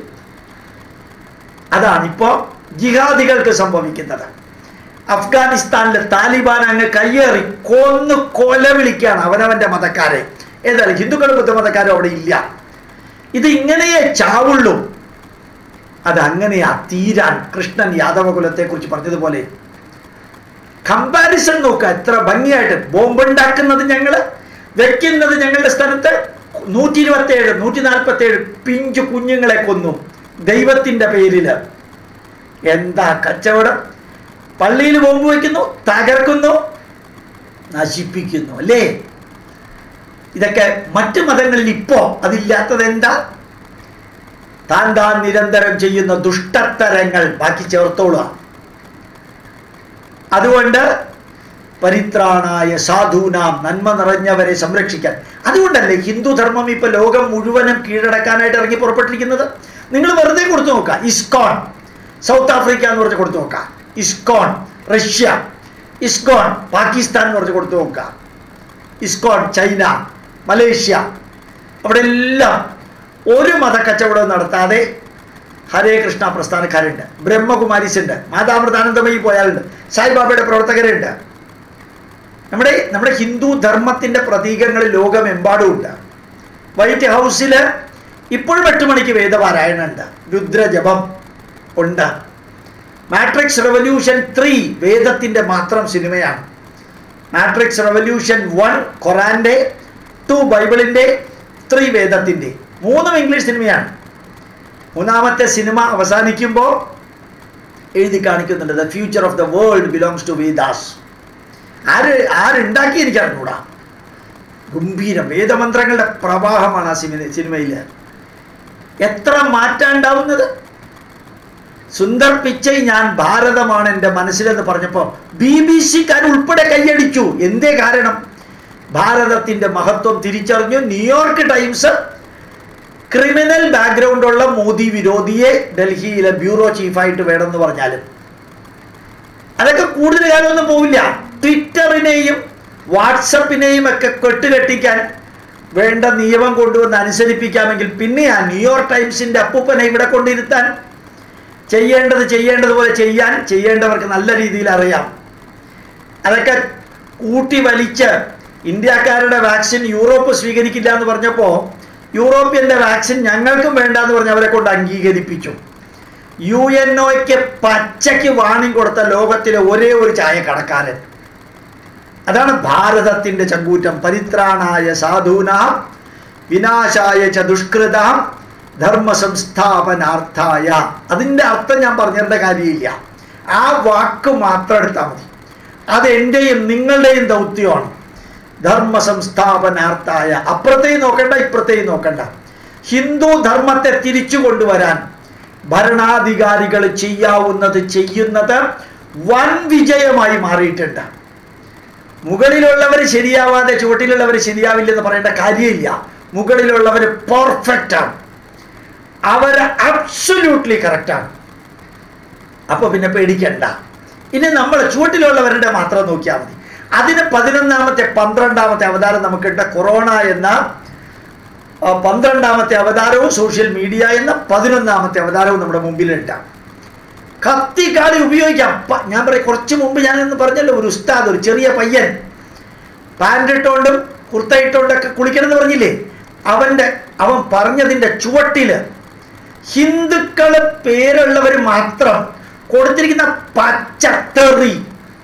അതാണ് ഇപ്പോ ജിഹാദികൾക്ക് സംഭവിക്കുന്നത് അഫ്ഗാനിസ്ഥാനിലെ താലിബാൻ അങ്ങ് കയ്യേറി കൊന്ന് കൊല വിളിക്കുകയാണ് അവനവന്റെ മതക്കാരെ ഏതായാലും ഹിന്ദുക്കളും ബുദ്ധമതക്കാരും അവിടെ ഇല്ല ഇത് ഇങ്ങനെയേ ചാവുള്ളൂ അത് അങ്ങനെയാ തീരാൻ കൃഷ്ണൻ യാദവകുലത്തെ കുറിച്ച് പറഞ്ഞതുപോലെ കമ്പാരിസൺ നോക്കുക എത്ര ഭംഗിയായിട്ട് ബോംബുണ്ടാക്കുന്നത് ഞങ്ങള് വെക്കുന്നത് ഞങ്ങളുടെ സ്ഥലത്ത് നൂറ്റി ഇരുപത്തി ഏഴ് നൂറ്റി നാൽപ്പത്തി ഏഴ് പിഞ്ചു കുഞ്ഞുങ്ങളെ കൊന്നു ദൈവത്തിന്റെ പേരില് എന്താ കച്ചവടം പള്ളിയിൽ ബോംബ് വയ്ക്കുന്നു തകർക്കുന്നു നശിപ്പിക്കുന്നു അല്ലേ ഇതൊക്കെ മറ്റു മതങ്ങളിൽ ഇപ്പോ അതില്ലാത്തത് എന്താ താൻ താൻ നിരന്തരം ചെയ്യുന്ന ദുഷ്ടത്തരങ്ങൾ ബാക്കി ചേർത്തോളുക അതുകൊണ്ട് പരിത്രാണായ സാധൂനാം നന്മ നിറഞ്ഞവരെ സംരക്ഷിക്കാൻ അതുകൊണ്ടല്ലേ ഹിന്ദു ധർമ്മം ഇപ്പൊ ലോകം മുഴുവനും കീഴടക്കാനായിട്ട് ഇറങ്ങി പുറപ്പെട്ടിരിക്കുന്നത് നിങ്ങൾ വെറുതെ കൊടുത്തു നോക്കുക ഇസ്കോൺ സൗത്ത് ആഫ്രിക്ക എന്ന് പറഞ്ഞ് കൊടുത്തു നോക്കുക ഇസ്കോൺ റഷ്യ ഇസ്കോൺ പാകിസ്ഥാൻ എന്ന് പറഞ്ഞ് കൊടുത്തു നോക്കുക ഇസ്കോൺ ചൈന മലേഷ്യ അവിടെ എല്ലാം ഒരു മതക്കച്ചവടവും നടത്താതെ ഹരേ കൃഷ്ണ പ്രസ്ഥാനക്കാരുണ്ട് ബ്രഹ്മകുമാരീസ് ഉണ്ട് മാതാമൃതാനന്ദമയി പോയാലുണ്ട് സായിബാബയുടെ പ്രവർത്തകരുണ്ട് നമ്മുടെ നമ്മുടെ ഹിന്ദു ധർമ്മത്തിന്റെ പ്രതീകങ്ങൾ ലോകമെമ്പാടും ഉണ്ട് വൈറ്റ് ഹൗസിൽ ഇപ്പോഴും എട്ട് മണിക്ക് വേദപാരായണം ഉണ്ട് രുദ്രജപം ഉണ്ട് മാട്രിക്സ് റെവല്യൂഷൻ ത്രീ വേദത്തിന്റെ മാത്രം സിനിമയാണ് മാട്രിക്സ് റെവല്യൂഷൻ വൺ ഖുറാന്റെ ടു ബൈബിളിന്റെ ത്രീ വേദത്തിന്റെ മൂന്നും ഇംഗ്ലീഷ് സിനിമയാണ് മൂന്നാമത്തെ സിനിമ അവസാനിക്കുമ്പോൾ എഴുതി കാണിക്കുന്നുണ്ട് the future of the world belongs to Vedas ആര് ആരുണ്ടാക്കി എനിക്ക് അറിഞ്ഞൂടാ ഗംഭീരം വേദമന്ത്രങ്ങളുടെ പ്രവാഹമാണ് ആ സിനിമ സിനിമയിൽ എത്ര മാറ്റം ഉണ്ടാവുന്നത് സുന്ദർ പിച്ചൈ ഞാൻ ഭാരതമാണ് എൻ്റെ മനസ്സിലെന്ന് പറഞ്ഞപ്പോൾ ബി ബി സിക്കാർ ഉൾപ്പെടെ കൈയടിച്ചു എന്തേ കാരണം ഭാരതത്തിന്റെ മഹത്വം തിരിച്ചറിഞ്ഞു ന്യൂയോർക്ക് ടൈംസ് ക്രിമിനൽ ബാക്ക്ഗ്രൗണ്ട് ഉള്ള മോദി വിരോധിയെ ഡൽഹിയിലെ ബ്യൂറോ ചീഫായിട്ട് വേണമെന്ന് പറഞ്ഞാലും അതൊക്കെ കൂടുതൽ കാലമൊന്നും പോവില്ല ട്വിറ്ററിനെയും വാട്സപ്പിനെയും ഒക്കെ കെട്ടുകെട്ടിക്കാൻ വേണ്ട നിയമം കൊണ്ടുവന്ന് അനുസരിപ്പിക്കാമെങ്കിൽ പിന്നെ ആ ന്യൂയോർക്ക് ടൈംസിന്റെ അപ്പൂപ്പനെ ഇവിടെ കൊണ്ടിരുത്താൻ ചെയ്യേണ്ടത് ചെയ്യേണ്ടതുപോലെ ചെയ്യാൻ ചെയ്യേണ്ടവർക്ക് നല്ല രീതിയിൽ അറിയാം അതൊക്കെ കൂട്ടി വലിച്ച് ഇന്ത്യക്കാരുടെ വാക്സിൻ യൂറോപ്പ് സ്വീകരിക്കില്ല എന്ന് പറഞ്ഞപ്പോൾ യൂറോപ്യന്റെ വാക്സിൻ ഞങ്ങൾക്കും വേണ്ട എന്ന് പറഞ്ഞ് അവരെ കൊണ്ട് അംഗീകരിപ്പിച്ചു യു എൻ ഒക്ക് പച്ചയ്ക്ക് വാണിംഗ് കൊടുത്ത ലോകത്തിലെ ഒരേ ഒരു ചായക്കടക്കാരൻ അതാണ് ഭാരതത്തിന്റെ ചങ്കൂറ്റം പരിത്രാണായ സാധൂനാം വിനാശായ ച ദുഷ്കൃതാം ധർമ്മ സംസ്ഥാപനാർത്ഥായ അതിൻ്റെ അർത്ഥം ഞാൻ പറഞ്ഞിരുന്ന കാര്യമില്ല ആ വാക്ക് മാത്രം എടുത്താൽ മതി അത് എൻ്റെയും നിങ്ങളുടെയും ദൗത്യമാണ് ധർമ്മ സംസ്ഥാപനാർത്ഥായ അപ്പുറത്തെയും നോക്കണ്ട ഇപ്പുറത്തെയും നോക്കണ്ട ഹിന്ദു ധർമ്മത്തെ തിരിച്ചു കൊണ്ടുവരാൻ ഭരണാധികാരികൾ ചെയ്യാവുന്നത് ചെയ്യുന്നത് വൻ വിജയമായി മാറിയിട്ടുണ്ട് മുകളിലുള്ളവർ ശരിയാവാതെ ചുവട്ടിലുള്ളവർ ശരിയാവില്ലെന്ന് പറയേണ്ട കാര്യമില്ല മുകളിലുള്ളവർ പെർഫെക്റ്റ് ആണ് അവർ അബ്സല്യൂട്ട്ലി കറക്റ്റാണ് അപ്പൊ പിന്നെ പേടിക്കണ്ട ഇനി നമ്മൾ ചുവട്ടിലുള്ളവരുടെ മാത്രം നോക്കിയാൽ മതി അതിന് പതിനൊന്നാമത്തെ പന്ത്രണ്ടാമത്തെ അവതാരം നമുക്കുണ്ട് കൊറോണ എന്ന ആ, പന്ത്രണ്ടാമത്തെ അവതാരവും സോഷ്യൽ മീഡിയ എന്ന പതിനൊന്നാമത്തെ അവതാരവും നമ്മുടെ മുമ്പിലുണ്ട് കത്തിക്കാളി ഉപയോഗിക്കാം പ- ഞാൻ പറയും കുറച്ച് മുമ്പ് ഞാനെന്ന് പറഞ്ഞല്ലോ ഒരു ഉസ്താദ് ഒരു ചെറിയ പയ്യൻ പാൻ്റ് ഇട്ടുകൊണ്ടും കുർത്ത ഇട്ടുകൊണ്ടൊക്കെ കുളിക്കണം എന്ന് പറഞ്ഞില്ലേ അവൻ്റെ അവൻ പറഞ്ഞതിൻ്റെ ചുവട്ടില് ഹിന്ദുക്കള് പേരുള്ളവർ മാത്രം കൊടുത്തിരിക്കുന്ന പച്ചത്തെറി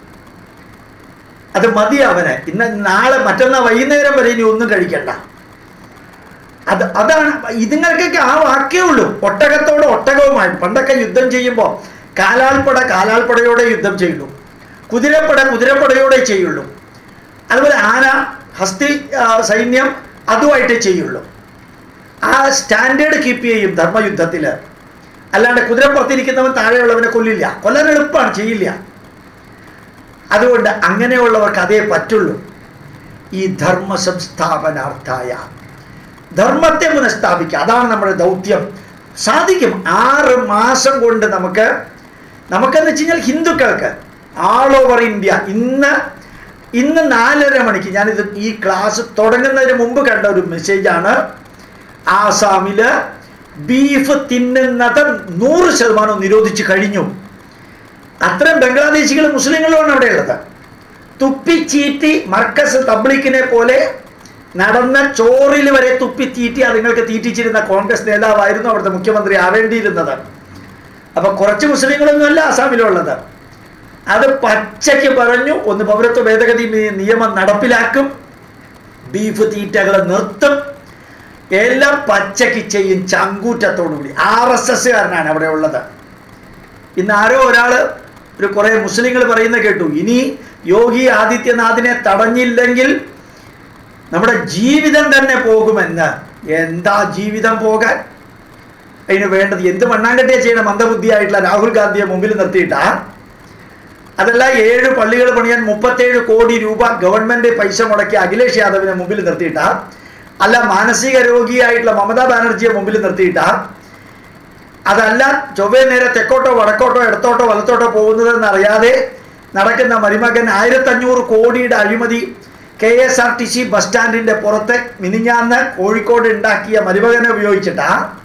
അത് മതി അവന് ഇന്ന് നാളെ മറ്റന്നാൾ വൈകുന്നേരം വരെ ഇനി ഒന്നും കഴിക്കണ്ട അത് അതാണ് ഇതുങ്ങൾക്കൊക്കെ ആ വാക്കേ ഉള്ളൂ ഒട്ടകത്തോട് ഒട്ടകവുമായി പണ്ടൊക്കെ യുദ്ധം ചെയ്യുമ്പോൾ കാലാൾപ്പട കാലാൾപ്പടയോടെ യുദ്ധം ചെയ്യുള്ളൂ കുതിരപ്പട കുതിരപ്പടയോടെ ചെയ്യുള്ളൂ അതുപോലെ ആന ഹസ്തി ആ, സൈന്യം അതുമായിട്ടേ ചെയ്യുള്ളൂ ആ സ്റ്റാൻഡേർഡ് കീപ്പ് ചെയ്യും ധർമ്മയുദ്ധത്തിൽ അല്ലാണ്ട് കുതിരപ്പുറത്തിരിക്കുന്നവൻ താഴെയുള്ളവനെ കൊല്ലില്ല കൊല്ലാൻ എളുപ്പമാണ് ചെയ്യില്ല അതുകൊണ്ട് അങ്ങനെയുള്ളവർക്ക് അതേ പറ്റുള്ളൂ ഈ ധർമ്മ സംസ്ഥാപനാർത്ഥായ ധർമ്മത്തെ പുനഃസ്ഥാപിക്കുക അതാണ് നമ്മുടെ ദൗത്യം സാധിക്കും ആറ് മാസം കൊണ്ട് നമുക്ക് നമുക്കെന്ന് വെച്ച് കഴിഞ്ഞാൽ ഹിന്ദുക്കൾക്ക് ആൾ ഓവർ ഇന്ത്യ ഇന്ന് ഇന്ന് നാലര മണിക്ക് ഞാനിത് ഈ ക്ലാസ് തുടങ്ങുന്നതിന് മുമ്പ് കണ്ട ഒരു മെസ്സേജാണ് ആസാമില് ബീഫ് തിന്നുന്നത് നൂറ് ശതമാനം നിരോധിച്ചു കഴിഞ്ഞു അത്രയും ബംഗ്ലാദേശികളും മുസ്ലിങ്ങളുമാണ് അവിടെ ഉള്ളത് തുപ്പിച്ചീറ്റി മർക്കസ് തബ്ലിക്കിനെ പോലെ നടന്ന ചോറിൽ വരെ തുപ്പിച്ചീറ്റി അതുങ്ങൾക്ക് തീറ്റിച്ചിരുന്ന കോൺഗ്രസ് നേതാവായിരുന്നു അവിടുത്തെ മുഖ്യമന്ത്രി ആവേണ്ടിയിരുന്നത് അപ്പൊ കുറച്ച് മുസ്ലിങ്ങളൊന്നുമല്ല ആസാമിലുള്ളത് അത് പച്ചയ്ക്ക് പറഞ്ഞു ഒന്ന് പൗരത്വ ഭേദഗതി നി- നിയമം നടപ്പിലാക്കും ബീഫ് തീറ്റകൾ നിർത്തും എല്ലാം പച്ചയ്ക്ക് ചെയ്യും ചങ്കൂറ്റത്തോടുകൂടി ആർ എസ് എസ്സുകാരനാണ് അവിടെ ഉള്ളത് ഇന്ന് ആരോ ഒരാൾ ഒരു കുറേ മുസ്ലിങ്ങൾ പറയുന്ന കേട്ടു ഇനി യോഗി ആദിത്യനാഥിനെ തടഞ്ഞില്ലെങ്കിൽ നമ്മുടെ ജീവിതം തന്നെ പോകുമെന്ന് എന്താ ജീവിതം പോകാൻ അതിന് വേണ്ടത് എന്ത് മണ്ണാങ്കട്ടിയെ ചെയ്യണം മന്ദബുദ്ധിയായിട്ടുള്ള രാഹുൽ ഗാന്ധിയെ മുമ്പിൽ നിർത്തിയിട്ടാ അതല്ല ഏഴ് പള്ളികൾ പണിയാൻ മുപ്പത്തേഴ് കോടി രൂപ ഗവൺമെന്റ് പൈസ മുടക്കി അഖിലേഷ് യാദവിനെ മുമ്പിൽ നിർത്തിയിട്ടാ അല്ല മാനസിക രോഗിയായിട്ടുള്ള മമതാ ബാനർജിയെ മുമ്പിൽ നിർത്തിയിട്ടാ അതല്ല ചൊവ്വേ നേരെ തെക്കോട്ടോ വടക്കോട്ടോ ഇടത്തോട്ടോ വലത്തോട്ടോ പോകുന്നതെന്ന് അറിയാതെ നടക്കുന്ന മരുമകൻ ആയിരത്തഞ്ഞൂറ് കോടിയുടെ അഴിമതി K S R T C bus സ്റ്റാൻഡിന്റെ പുറത്ത് മിനിഞ്ഞാന്ന് കോഴിക്കോട് ഉണ്ടാക്കിയ മരുമകനെ ഉപയോഗിച്ചിട്ടാ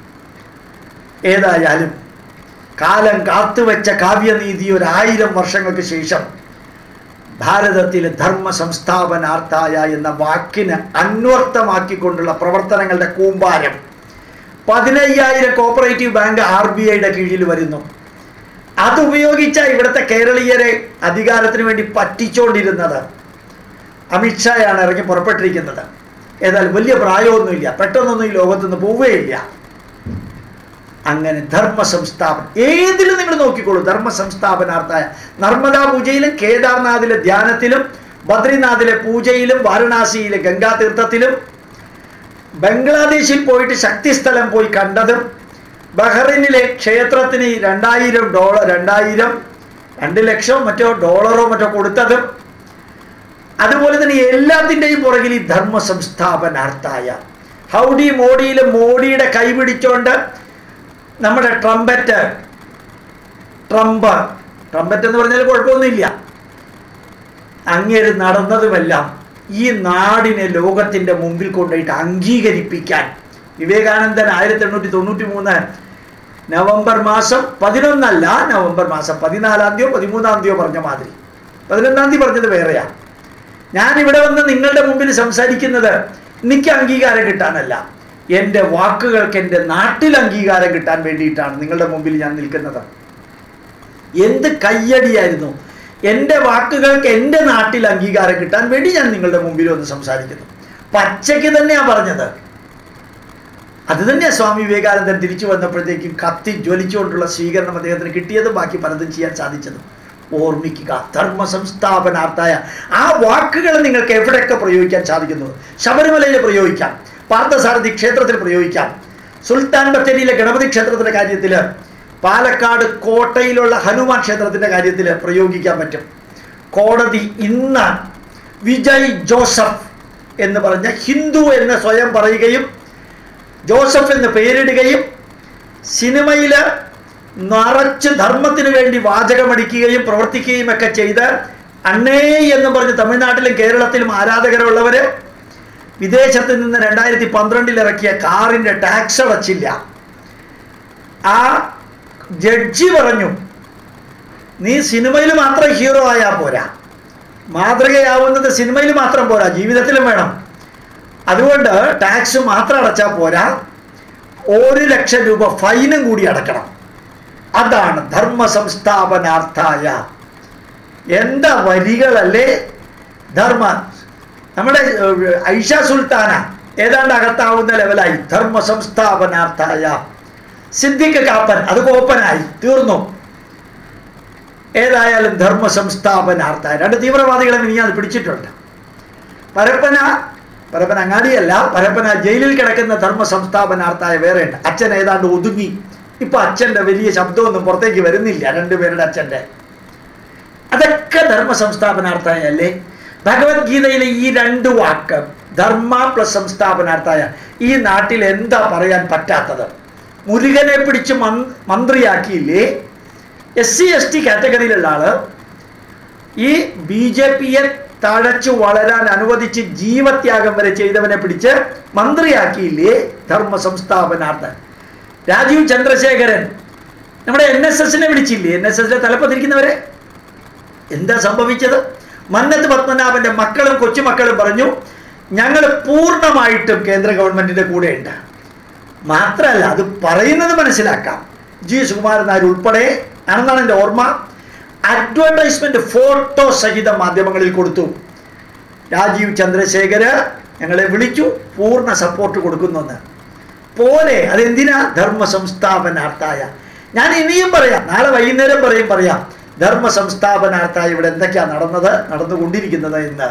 ഏതായാലും കാലം കാത്തുവെച്ച കാവ്യനീതി ഒരു ആയിരം വർഷങ്ങൾക്ക് ശേഷം ഭാരതത്തിലെ ധർമ്മ സംസ്ഥാപനാർത്ഥായ എന്ന വാക്കിന് അന്വർത്ഥമാക്കിക്കൊണ്ടുള്ള പ്രവർത്തനങ്ങളുടെ കൂമ്പാരം പതിനയ്യായിരം കോപ്പറേറ്റീവ് ബാങ്ക് ആർ ബി ഐയുടെ കീഴിൽ വരുന്നു അതുപയോഗിച്ച ഇവിടുത്തെ കേരളീയരെ അധികാരത്തിന് വേണ്ടി പറ്റിച്ചുകൊണ്ടിരുന്നത് അമിത്ഷായാണ് ഇറങ്ങി പുറപ്പെട്ടിരിക്കുന്നത് ഏതായാലും വലിയ പ്രായമൊന്നുമില്ല പെട്ടെന്നൊന്നും ഈ ലോകത്തുനിന്ന് പോവുകയില്ല അങ്ങനെ ധർമ്മ സംസ്ഥാപനം ഏതിലും നിങ്ങൾ നോക്കിക്കോളൂ ധർമ്മ സംസ്ഥാപനാർത്ഥായ നർമ്മദാ പൂജയിലും കേദാർനാഥിലെ ധ്യാനത്തിലും ബദ്രിനാഥിലെ പൂജയിലും വാരണാസിയിലെ ഗംഗാതീർത്ഥത്തിലും ബംഗ്ലാദേശിൽ പോയിട്ട് ശക്തിസ്ഥലം പോയി കണ്ടതും ബഹ്റൈനിലെ ക്ഷേത്രത്തിന് ഈ രണ്ടായിരം ഡോളർ രണ്ടായിരം രണ്ട് ലക്ഷം മറ്റോ ഡോളറോ മറ്റോ കൊടുത്തതും അതുപോലെ തന്നെ എല്ലാത്തിൻ്റെയും പുറകിൽ ഈ ധർമ്മ സംസ്ഥാപനാർത്ഥായ ഹൗഡി മോഡിയിലും മോഡിയുടെ കൈ പിടിച്ചോണ്ട് നമ്മുടെ ട്രംപറ്റ് ട്രംപ് ട്രംപറ്റ് എന്ന് പറഞ്ഞാൽ കുഴപ്പമൊന്നുമില്ല അങ്ങേര് നടന്നതുമെല്ലാം ഈ നാടിനെ ലോകത്തിന്റെ മുമ്പിൽ കൊണ്ടുപോയിട്ട് അംഗീകരിപ്പിക്കാൻ വിവേകാനന്ദൻ ആയിരത്തി എണ്ണൂറ്റി തൊണ്ണൂറ്റി മൂന്ന് നവംബർ മാസം പതിനൊന്നല്ല നവംബർ മാസം പതിനാലാം തീയതിയോ പതിമൂന്നാം തീയതിയോ പറഞ്ഞ മാതിരി പതിനൊന്നാം തീയതി പറഞ്ഞത് വേറെയാ ഞാൻ ഇവിടെ വന്ന് നിങ്ങളുടെ മുമ്പിൽ സംസാരിക്കുന്നത് എനിക്ക് അംഗീകാരം കിട്ടാനല്ല എൻ്റെ വാക്കുകൾക്ക് എൻ്റെ നാട്ടിൽ അംഗീകാരം കിട്ടാൻ വേണ്ടിയിട്ടാണ് നിങ്ങളുടെ മുമ്പിൽ ഞാൻ നിൽക്കുന്നത് എന്ത് കയ്യടിയായിരുന്നു എൻ്റെ വാക്കുകൾക്ക് എൻ്റെ നാട്ടിൽ അംഗീകാരം കിട്ടാൻ വേണ്ടി ഞാൻ നിങ്ങളുടെ മുമ്പിൽ വന്ന് സംസാരിക്കുന്നു പച്ചയ്ക്ക് തന്നെയാണ് പറഞ്ഞത് അത് തന്നെയാണ് സ്വാമി വിവേകാനന്ദൻ തിരിച്ചു വന്നപ്പോഴത്തേക്കും കത്തി ജ്വലിച്ചുകൊണ്ടുള്ള സ്വീകരണം അദ്ദേഹത്തിന് കിട്ടിയതും ബാക്കി പലതും ചെയ്യാൻ സാധിച്ചതും ഓർമ്മിക്കുക ധർമ്മ സംസ്ഥാപനാർത്ഥായ ആ വാക്കുകൾ നിങ്ങൾക്ക് എവിടെയൊക്കെ പ്രയോഗിക്കാൻ സാധിക്കുന്നു ശബരിമലയിൽ പ്രയോഗിക്കാം പാർത്ഥസാരഥി ക്ഷേത്രത്തിൽ പ്രയോഗിക്കാം സുൽത്താൻ ബത്തേരിയിലെ ഗണപതി ക്ഷേത്രത്തിന്റെ കാര്യത്തിൽ പാലക്കാട് കോട്ടയിലുള്ള ഹനുമാൻ ക്ഷേത്രത്തിന്റെ കാര്യത്തിൽ പ്രയോഗിക്കാൻ പറ്റും കോടതി ഇന്ന് വിജയ് ജോസഫ് എന്ന് പറഞ്ഞ ഹിന്ദു എന്ന് സ്വയം പറയുകയും ജോസഫ് എന്ന് പേരിടുകയും സിനിമയിൽ നിറച്ച് ധർമ്മത്തിന് വേണ്ടി വാചകമടിക്കുകയും പ്രവർത്തിക്കുകയും ഒക്കെ ചെയ്ത് അണ്ണേ എന്ന് പറഞ്ഞ് തമിഴ്നാട്ടിലും കേരളത്തിലും ആരാധകരുള്ളവര് വിദേശത്ത് നിന്ന് രണ്ടായിരത്തി പന്ത്രണ്ടിൽ ഇറക്കിയ കാറിന്റെ ടാക്സ് അടച്ചില്ല ആ ജഡ്ജി പറഞ്ഞു നീ സിനിമയിൽ മാത്രം ഹീറോ ആയാൽ പോരാ മാതൃകയാവുന്നത് സിനിമയിൽ മാത്രം പോരാ ജീവിതത്തിലും വേണം അതുകൊണ്ട് ടാക്സ് മാത്രം അടച്ചാൽ പോരാ ഒരു ലക്ഷം രൂപ ഫൈനും കൂടി അടക്കണം അതാണ് ധർമ്മ സംസ്ഥാപനാർത്ഥായ എന്താ വരികളല്ലേ ധർമ്മ നമ്മുടെ ഏഹ്, ഐഷ സുൽത്താന ഏതാണ്ട് അകത്താവുന്ന ലെവലായി ധർമ്മ സംസ്ഥാപനാർത്ഥായ സിദ്ദിഖ് കാപ്പൻ അത് കോപ്പനായി തീർന്നു ഏതായാലും ധർമ്മ സംസ്ഥാപനാർത്ഥായ രണ്ട് തീവ്രവാദികളെ ഇനി അത് പിടിച്ചിട്ടുണ്ട് പരപ്പന പരപ്പന അങ്ങാടിയല്ല പരപ്പന ജയിലിൽ കിടക്കുന്ന ധർമ്മ സംസ്ഥാപനാർത്ഥായ വേറെയുണ്ട് അച്ഛൻ ഏതാണ്ട് ഒതുങ്ങി ഇപ്പൊ അച്ഛന്റെ വലിയ ശബ്ദമൊന്നും പുറത്തേക്ക് വരുന്നില്ല രണ്ടുപേരുടെ അച്ഛന്റെ അതൊക്കെ ധർമ്മ സംസ്ഥാപനാർത്ഥായ അല്ലേ ഭഗവത്ഗീതയിലെ ഈ രണ്ട് വാക്ക് ധർമ്മ പ്ലസ് സംസ്ഥാപനാർത്ഥായ ഈ നാട്ടിൽ എന്താ പറയാൻ പറ്റാത്തത് മുരുകനെ പിടിച്ച് മന്- മന്ത്രിയാക്കിയില്ലേ എസ് സി എസ് ടി കാറ്റഗറിയിലുള്ള ആള് ഈ ബി ജെ പിയെ തഴച്ചു വളരാൻ അനുവദിച്ച് ജീവത്യാഗം വരെ ചെയ്തവനെ പിടിച്ച് മന്ത്രിയാക്കിയില്ലേ ധർമ്മ സംസ്ഥാപനാർത്ഥൻ രാജീവ് ചന്ദ്രശേഖരൻ നമ്മുടെ എൻ എസ് എസിനെ വിളിച്ചില്ലേ എൻ എസ് എസിലെ തലപ്പത്തിരിക്കുന്നവരെ എന്താ സംഭവിച്ചത് മന്നത്ത് പത്മനാഭന്റെ മക്കളും കൊച്ചുമക്കളും പറഞ്ഞു ഞങ്ങൾ പൂർണ്ണമായിട്ടും കേന്ദ്ര ഗവൺമെന്റിന്റെ കൂടെയുണ്ട് മാത്രമല്ല അത് പറയുന്നത് മനസ്സിലാക്കാം ജി സുകുമാരൻ നായർ ഉൾപ്പെടെ ആണെന്നാണ് എൻ്റെ ഓർമ്മ അഡ്വർടൈസ്മെന്റ് ഫോട്ടോ സഹിതം മാധ്യമങ്ങളിൽ കൊടുത്തു രാജീവ് ചന്ദ്രശേഖര് ഞങ്ങളെ വിളിച്ചു പൂർണ്ണ സപ്പോർട്ട് കൊടുക്കുന്നെന്ന് പോലെ അതെന്തിനാ ധർമ്മ സംസ്ഥാപനാർത്ഥായ ഞാൻ ഇനിയും പറയാം നാളെ വൈകുന്നേരം പറയും പറയാം ധർമ്മ സംസ്ഥാപനാർത്ഥായ ഇവിടെ എന്തൊക്കെയാ നടന്നത് നടന്നുകൊണ്ടിരിക്കുന്നത് എന്ന്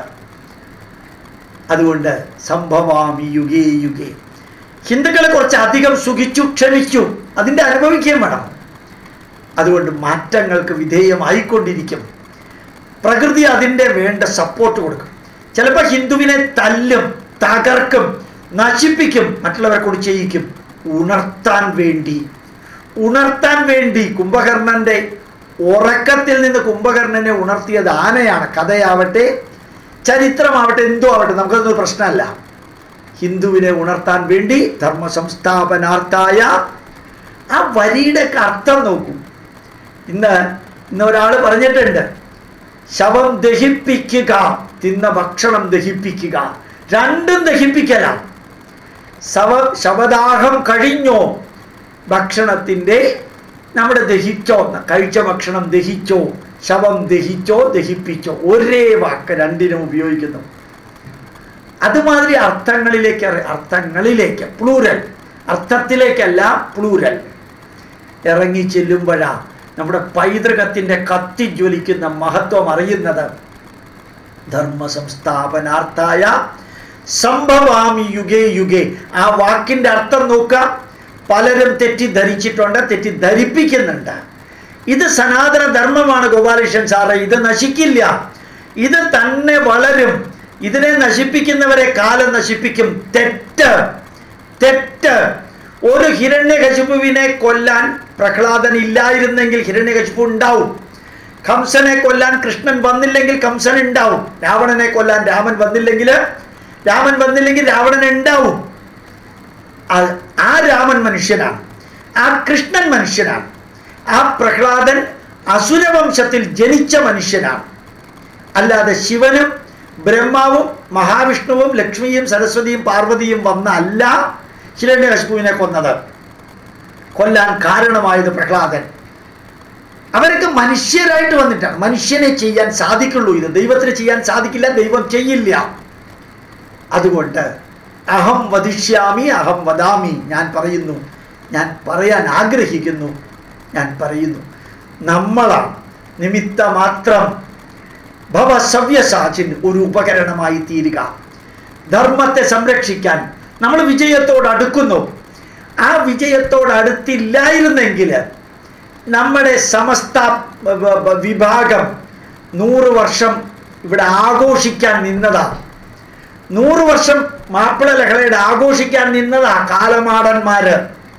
അതുകൊണ്ട് സംഭവാമി യുഗേ യുഗേ ഹിന്ദുക്കളെ കുറച്ച് അധികം സുഖിച്ചു ക്ഷമിച്ചു അതിൻ്റെ അനുഭവിക്കുകയും വേണം അതുകൊണ്ട് മാറ്റങ്ങൾക്ക് വിധേയമായിക്കൊണ്ടിരിക്കും പ്രകൃതി അതിൻ്റെ വേണ്ട സപ്പോർട്ട് കൊടുക്കും ചിലപ്പോൾ ഹിന്ദുവിനെ തല്ലും തകർക്കും നശിപ്പിക്കും മറ്റുള്ളവരെ കൊണ്ട് ചെയ്യിക്കും ഉണർത്താൻ വേണ്ടി ഉണർത്താൻ വേണ്ടി കുംഭകർണന്റെ ഉറക്കത്തിൽ നിന്ന് കുംഭകർണനെ ഉണർത്തിയത് ആനയാണ് കഥയാവട്ടെ ചരിത്രമാവട്ടെ എന്തോ ആവട്ടെ നമുക്കതൊന്നും പ്രശ്നമല്ല ഹിന്ദുവിനെ ഉണർത്താൻ വേണ്ടി ധർമ്മ സംസ്ഥാപനാർത്ഥായ ആ വരിയുടെ ഒക്കെ അർത്ഥം നോക്കൂ ഇന്ന് ഇന്ന് ഒരാൾ പറഞ്ഞിട്ടുണ്ട് ശവം ദഹിപ്പിക്കുക തിന്ന ഭക്ഷണം ദഹിപ്പിക്കുക രണ്ടും ദഹിപ്പിക്കലാണ് ശവ ശവദാഹം കഴിഞ്ഞോ ഭക്ഷണത്തിൻ്റെ നമ്മുടെ ദഹിച്ചോ കഴിച്ച ഭക്ഷണം ദഹിച്ചോ ശവം ദഹിച്ചോ ദഹിപ്പിച്ചോ ഒരേ വാക്ക് രണ്ടിനും ഉപയോഗിക്കുന്നു അതുമാതിരി അർത്ഥങ്ങളിലേക്ക് ഇറ- അർത്ഥങ്ങളിലേക്ക് പ്ലൂരൽ അർത്ഥത്തിലേക്കല്ല പ്ലൂരൽ ഇറങ്ങി ചെല്ലുമ്പോഴാ നമ്മുടെ പൈതൃകത്തിൻ്റെ കത്തിജ്വലിക്കുന്ന മഹത്വം അറിയുന്നത് ധർമ്മ സംസ്ഥാപനാർത്ഥായ സംഭവാമി യുഗേ യുഗേ ആ വാക്കിൻ്റെ അർത്ഥം നോക്കാം പലരും തെറ്റിദ്ധരിച്ചിട്ടുണ്ട് തെറ്റിദ്ധരിപ്പിക്കുന്നുണ്ട് ഇത് സനാതന ധർമ്മമാണ് ഗോപാലകൃഷ്ണൻ സാറേ ഇത് നശിക്കില്ല ഇത് തന്നെ വളരും ഇതിനെ നശിപ്പിക്കുന്നവരെ കാലം നശിപ്പിക്കും തെറ്റ് തെറ്റ് ഒരു ഹിരണ്യകശിപുവിനെ കൊല്ലാൻ പ്രഹ്ലാദൻ ഇല്ലായിരുന്നെങ്കിൽ ഹിരണ്യകശിപു ഉണ്ടാവും കംസനെ കൊല്ലാൻ കൃഷ്ണൻ വന്നില്ലെങ്കിൽ കംസൻ ഉണ്ടാവും രാവണനെ കൊല്ലാൻ രാമൻ വന്നില്ലെങ്കിൽ രാമൻ വന്നില്ലെങ്കിൽ രാവണൻ ഉണ്ടാവും ആ- ആ രാമൻ മനുഷ്യനാണ് ആ കൃഷ്ണൻ മനുഷ്യനാണ് ആ പ്രഹ്ലാദൻ അസുരവംശത്തിൽ ജനിച്ച മനുഷ്യനാണ് അല്ലാതെ ശിവനും ബ്രഹ്മാവും മഹാവിഷ്ണുവും ലക്ഷ്മിയും സരസ്വതിയും പാർവതിയും വന്നല്ല ഹിരണ്യകശിപുവിനെ കൊന്നത് കൊല്ലാൻ കാരണമായത് പ്രഹ്ലാദൻ അവരൊക്കെ മനുഷ്യരായിട്ട് വന്നിട്ടാണ് മനുഷ്യനെ ചെയ്യാൻ സാധിക്കുള്ളൂ ഇത് ദൈവത്തിന് ചെയ്യാൻ സാധിക്കില്ല ദൈവം ചെയ്യില്ല അതുകൊണ്ട് അഹം വദിഷ്യാമി അഹം വദാമി ഞാൻ പറയുന്നു ഞാൻ പറയാൻ ആഗ്രഹിക്കുന്നു ഞാൻ പറയുന്നു നമ്മളാണ് നിമിത്ത മാത്രം ഭവസവ്യസാചിൻ ഒരു ഉപകരണമായി തീരുക ധർമ്മത്തെ സംരക്ഷിക്കാൻ നമ്മൾ വിജയത്തോട് അടുക്കുന്നു ആ വിജയത്തോട് അടുത്തില്ലായിരുന്നെങ്കിൽ നമ്മുടെ സമസ്ത വ- വ- വ- വിഭാഗം നൂറ് വർഷം ഇവിടെ ആഘോഷിക്കാൻ നിന്നതാണ് നൂറ് വർഷം മാപ്പിള ലഹളയുടെ ആഘോഷിക്കാൻ നിന്നതാ കാലമാടന്മാര്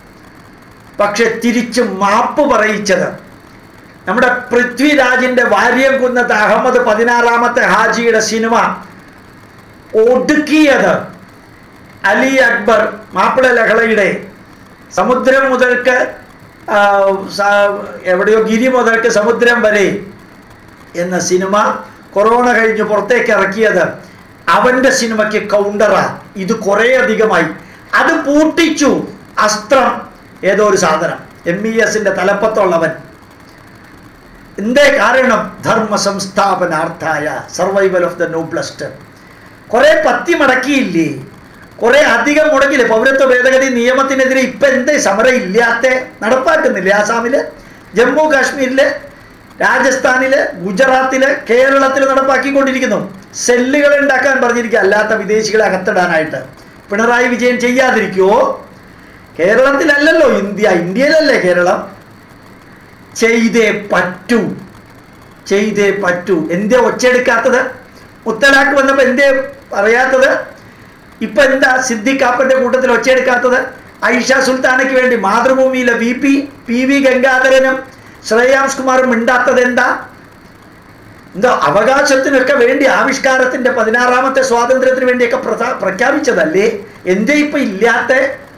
പക്ഷെ തിരിച്ച് മാപ്പ് പറയിച്ചത് നമ്മുടെ പൃഥ്വിരാജിന്റെ വാര്യം കുന്നത്ത് അഹമ്മദ് പതിനാറാമത്തെ ഹാജിയുടെ സിനിമ ഒടുക്കിയത് അലി അക്ബർ മാപ്പിള ലഹളയുടെ സമുദ്രം മുതൽക്ക് ആ, സ- എവിടെയോ ഗിരി മുതൽക്ക് സമുദ്രം വരെ എന്ന സിനിമ കൊറോണ കഴിഞ്ഞ് പുറത്തേക്ക് ഇറക്കിയത് അവന്റെ സിനിമയ്ക്ക് കൗണ്ടറാ ഇത് കുറേ അധികമായി അത് പൂട്ടിച്ചു അസ്ത്രം ഏതോ ഒരു സാധനം എം ഇ എസിന്റെ തലപ്പത്തുള്ളവൻ എന്തേ കാരണം ധർമ്മ സംസ്ഥാപനാർത്ഥായ സർവൈവൽ ഓഫ് ദ നോബ്ലസ്റ്റ് കുറെ പത്തി മടക്കിയില്ലേ കുറെ അധികം മുടക്കില്ലേ പൗരത്വ ഭേദഗതി നിയമത്തിനെതിരെ ഇപ്പൊ എന്തേ സമരം ഇല്ലാത്ത നടപ്പാക്കുന്നില്ലേ ആസാമില് ജമ്മു കാശ്മീരില് രാജസ്ഥാനില് ഗുജറാത്തില് കേരളത്തിൽ നടപ്പാക്കിക്കൊണ്ടിരിക്കുന്നു സെല്ലുകൾ ഉണ്ടാക്കാൻ പറഞ്ഞിരിക്കുക അല്ലാത്ത വിദേശികളെ അകത്തിടാനായിട്ട് പിണറായി വിജയൻ ചെയ്യാതിരിക്കുവോ കേരളത്തിലല്ലല്ലോ ഇന്ത്യ ഇന്ത്യയിലല്ലേ കേരളം ചെയ്തേ പറ്റൂ ചെയ്തേ പറ്റൂ എന്തേ ഒച്ചെടുക്കാത്തത് മുത്തലാഖ് വന്നപ്പോൾ എന്തേ പറയാത്തത് ഇപ്പൊ എന്താ സിദ്ദിഖാപ്പന്റെ കൂട്ടത്തിൽ ഒച്ചയെടുക്കാത്തത് ഐഷ സുൽത്താനയ്ക്ക് വേണ്ടി മാതൃഭൂമിയിലെ വി പി പി വി ഗംഗാധരനും ശ്രേയാംസ് കുമാറും മിണ്ടാത്തത് എന്താ എന്താ അവകാശത്തിനൊക്കെ വേണ്ടി ആവിഷ്കാരത്തിന്റെ പതിനാറാമത്തെ സ്വാതന്ത്ര്യത്തിന് വേണ്ടിയൊക്കെ പ്രധാ പ്രഖ്യാപിച്ചതല്ലേ എന്തേ ഇപ്പൊ ഇല്ലാത്ത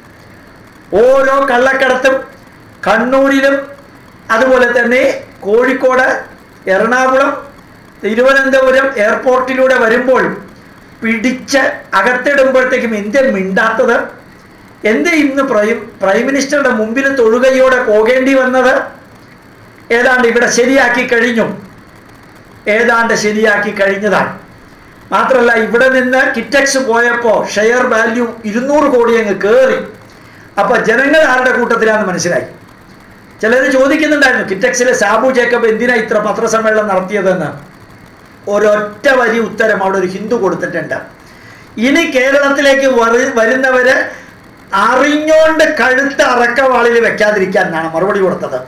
ഓരോ കള്ളക്കടത്തും കണ്ണൂരിലും അതുപോലെ തന്നെ കോഴിക്കോട് എറണാകുളം തിരുവനന്തപുരം എയർപോർട്ടിലൂടെ വരുമ്പോൾ പിടിച്ച് അകത്തിടുമ്പോഴത്തേക്കും എന്തേ മിണ്ടാത്തത് എന്തേ ഇന്ന് പ്രൈം പ്രൈം മിനിസ്റ്ററുടെ മുമ്പിൽ തൊഴുകയോടെ പോകേണ്ടി വന്നത് ഏതാണ്ട് ഇവിടെ ശരിയാക്കി കഴിഞ്ഞു ഏതാണ്ട് ശരിയാക്കി കഴിഞ്ഞതാണ് മാത്രമല്ല ഇവിടെ നിന്ന് കിറ്റക്സ് പോയപ്പോൾ ഷെയർ വാല്യൂ ഇരുന്നൂറ് കോടി അങ്ങ് കയറി അപ്പൊ ജനങ്ങൾ ആരുടെ കൂട്ടത്തിലാണെന്ന് മനസ്സിലായി ചിലർ ചോദിക്കുന്നുണ്ടായിരുന്നു കിറ്റക്സിലെ സാബു ജേക്കബ് എന്തിനാ ഇത്ര പത്രസമ്മേളനം നടത്തിയതെന്ന് ഒരൊറ്റ വരി ഉത്തരം അവിടെ ഒരു ഹിന്ദു കൊടുത്തിട്ടുണ്ട് ഇനി കേരളത്തിലേക്ക് വരു- വരുന്നവര് അറിഞ്ഞോണ്ട് കഴുത്ത് അറക്കവാളിൽ വെക്കാതിരിക്കാൻ എന്നാണ് മറുപടി കൊടുത്തത്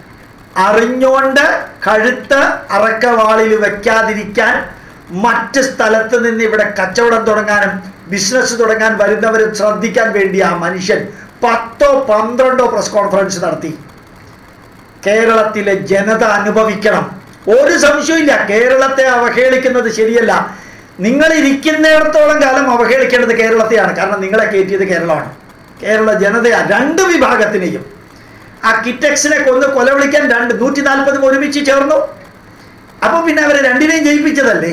അറിഞ്ഞോണ്ട് കഴുത്ത് അറക്കവാളിൽ വെക്കാതിരിക്കാൻ മറ്റ് സ്ഥലത്ത് നിന്ന് ഇവിടെ കച്ചവടം തുടങ്ങാനും ബിസിനസ് തുടങ്ങാൻ വരുന്നവരും ശ്രദ്ധിക്കാൻ വേണ്ടി ആ മനുഷ്യൻ പത്തോ പന്ത്രണ്ടോ പ്രസ് കോൺഫറൻസ് നടത്തി കേരളത്തിലെ ജനത അനുഭവിക്കണം ഒരു സംശയമില്ല കേരളത്തെ അവഹേളിക്കുന്നത് ശരിയല്ല നിങ്ങൾ ഇരിക്കുന്നിടത്തോളം കാലം അവഹേളിക്കേണ്ടത് കേരളത്തെയാണ് കാരണം നിങ്ങളെ കയറ്റിയത് കേരളമാണ് കേരള ജനതയാ രണ്ട് വിഭാഗത്തിനെയും ആ കിറ്റക്സിനെ കൊന്ന് കൊലവിളിക്കാൻ രണ്ട് നൂറ്റി നാൽപ്പതും ഒരുമിച്ച് ചേർന്നു അപ്പൊ പിന്നെ അവരെ രണ്ടിനെയും ജയിപ്പിച്ചതല്ലേ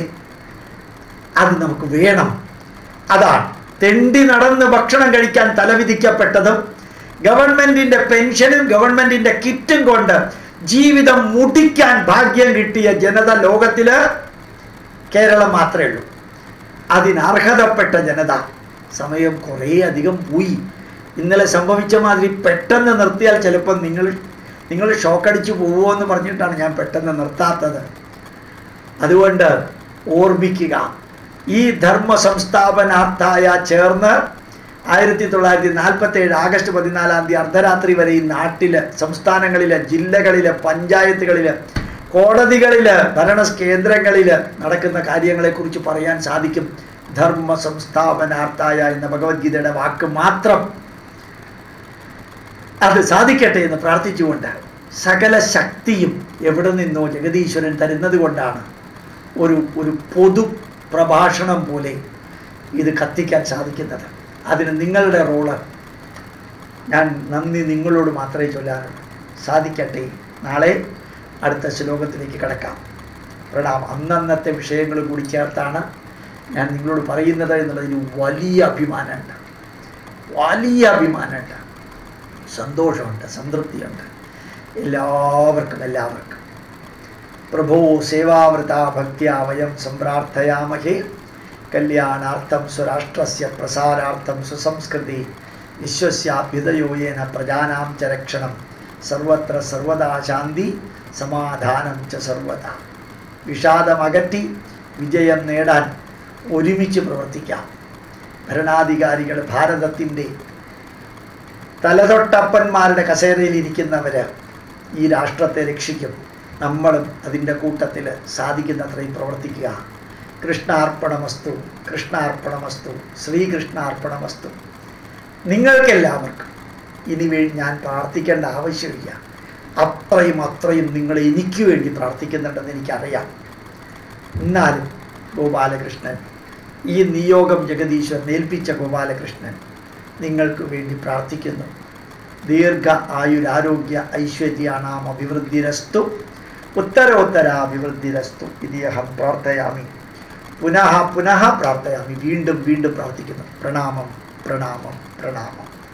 അത് നമുക്ക് വേണം അതാണ് തെണ്ടി നടന്ന് ഭക്ഷണം കഴിക്കാൻ തലവിധിക്കപ്പെട്ടതും ഗവൺമെന്റിന്റെ പെൻഷനും ഗവൺമെന്റിന്റെ കിറ്റും കൊണ്ട് ജീവിതം മുടിക്കാൻ ഭാഗ്യം കിട്ടിയ ജനത ലോകത്തില് കേരളം മാത്രമേ ഉള്ളൂ അതിനർഹതപ്പെട്ട ജനത സമയം കുറേ അധികം പോയി ഇന്നലെ സംഭവിച്ച മാതിരി പെട്ടെന്ന് നിർത്തിയാൽ ചിലപ്പോൾ നിങ്ങൾ നിങ്ങൾ ഷോക്കടിച്ച് പോവുമോ എന്ന് പറഞ്ഞിട്ടാണ് ഞാൻ പെട്ടെന്ന് നിർത്താത്തത് അതുകൊണ്ട് ഓർമ്മിക്കുക ഈ ധർമ്മ സംസ്ഥാപനാർത്ഥായ ചേർന്ന് ആയിരത്തി തൊള്ളായിരത്തി നാൽപ്പത്തി ഏഴ് ആഗസ്റ്റ് പതിനാലാം തീയതി അർദ്ധരാത്രി വരെ ഈ നാട്ടില് സംസ്ഥാനങ്ങളിലെ ജില്ലകളിലെ പഞ്ചായത്തുകളില് കോടതികളില് ഭരണ കേന്ദ്രങ്ങളില് നടക്കുന്ന കാര്യങ്ങളെക്കുറിച്ച് പറയാൻ സാധിക്കും ധർമ്മ സംസ്ഥാപനാർത്ഥായ എന്ന ഭഗവത്ഗീതയുടെ വാക്ക് മാത്രം അത് സാധിക്കട്ടെ എന്ന് പ്രാർത്ഥിച്ചുകൊണ്ട് സകല ശക്തിയും എവിടെ നിന്നോ ജഗതീശ്വരൻ തരുന്നത് കൊണ്ടാണ് ഒരു ഒരു പൊതു പ്രഭാഷണം പോലെ ഇത് കത്തിക്കാൻ സാധിക്കുന്നത് അതിന് നിങ്ങളുടെ റോള് ഞാൻ നന്ദി നിങ്ങളോട് മാത്രമേ ചൊല്ലാറുള്ളൂ സാധിക്കട്ടെ നാളെ അടുത്ത ശ്ലോകത്തിലേക്ക് കിടക്കാം പ്രണാമം അന്നന്നത്തെ വിഷയങ്ങൾ കൂടി ചേർത്താണ് ഞാൻ നിങ്ങളോട് പറയുന്നത് എന്നുള്ളതിന് വലിയ അഭിമാനമുണ്ട് വലിയ അഭിമാനമുണ്ട് സന്തോഷമുണ്ട് സംതൃപ്തിയുണ്ട് എല്ലാവർക്കും എല്ലാവർക്കും പ്രഭോ സേവാവൃത ഭക്തിയ വയം സംപ്രാർത്ഥയാമഹേ കല്യാണാർത്ഥം സ്വരാഷ്ട്രസ്യ പ്രസാരാർത്ഥം സുസംസ്കൃതി വിശ്വസ്യാഭ്യുദയോയേന പ്രജാനാം ച രക്ഷണം സർവത്ര സർവദാ ശാന്തി സമാധാനം ച സർവദാ വിഷാദമകറ്റി വിജയം നേടാൻ ഒരുമിച്ച് പ്രവർത്തിക്കാം ഭരണാധികാരികൾ ഭാരതത്തിൻ്റെ തലതൊട്ടപ്പന്മാരുടെ കസേരയിൽ ഇരിക്കുന്നവര് ഈ രാഷ്ട്രത്തെ രക്ഷിക്കും നമ്മളും അതിൻ്റെ കൂട്ടത്തിൽ സാധിക്കുന്നത്രയും പ്രവർത്തിക്കുക കൃഷ്ണാർപ്പണമസ്തു കൃഷ്ണാർപ്പണമസ്തു ശ്രീകൃഷ്ണാർപ്പണമസ്തു നിങ്ങൾക്കെല്ലാവർക്കും ഇനി വേ ഞാൻ പ്രാർത്ഥിക്കേണ്ട ആവശ്യമില്ല അത്രയും അത്രയും നിങ്ങൾ എനിക്ക് വേണ്ടി പ്രാർത്ഥിക്കുന്നുണ്ടെന്ന് എനിക്കറിയാം എന്നാലും ഗോപാലകൃഷ്ണൻ ഈ നിയോഗം ജഗദീശ്വരൻ ഏൽപ്പിച്ച ഗോപാലകൃഷ്ണൻ നിങ്ങൾക്ക് വേണ്ടി പ്രാർത്ഥിക്കുന്നു ദീർഘ ആയുരാരോഗ്യ ഐശ്വര്യാണാം അഭിവൃദ്ധിരസ്തു ഉത്തരോത്തരാഭിവൃദ്ധിരസ്തു ഇത് അഹം പ്രാർത്ഥയാമി പുനഃ പുനഃ പ്രാർത്ഥയാമി വീണ്ടും വീണ്ടും പ്രാർത്ഥിക്കുന്നു പ്രണാമം പ്രണാമം പ്രണാമം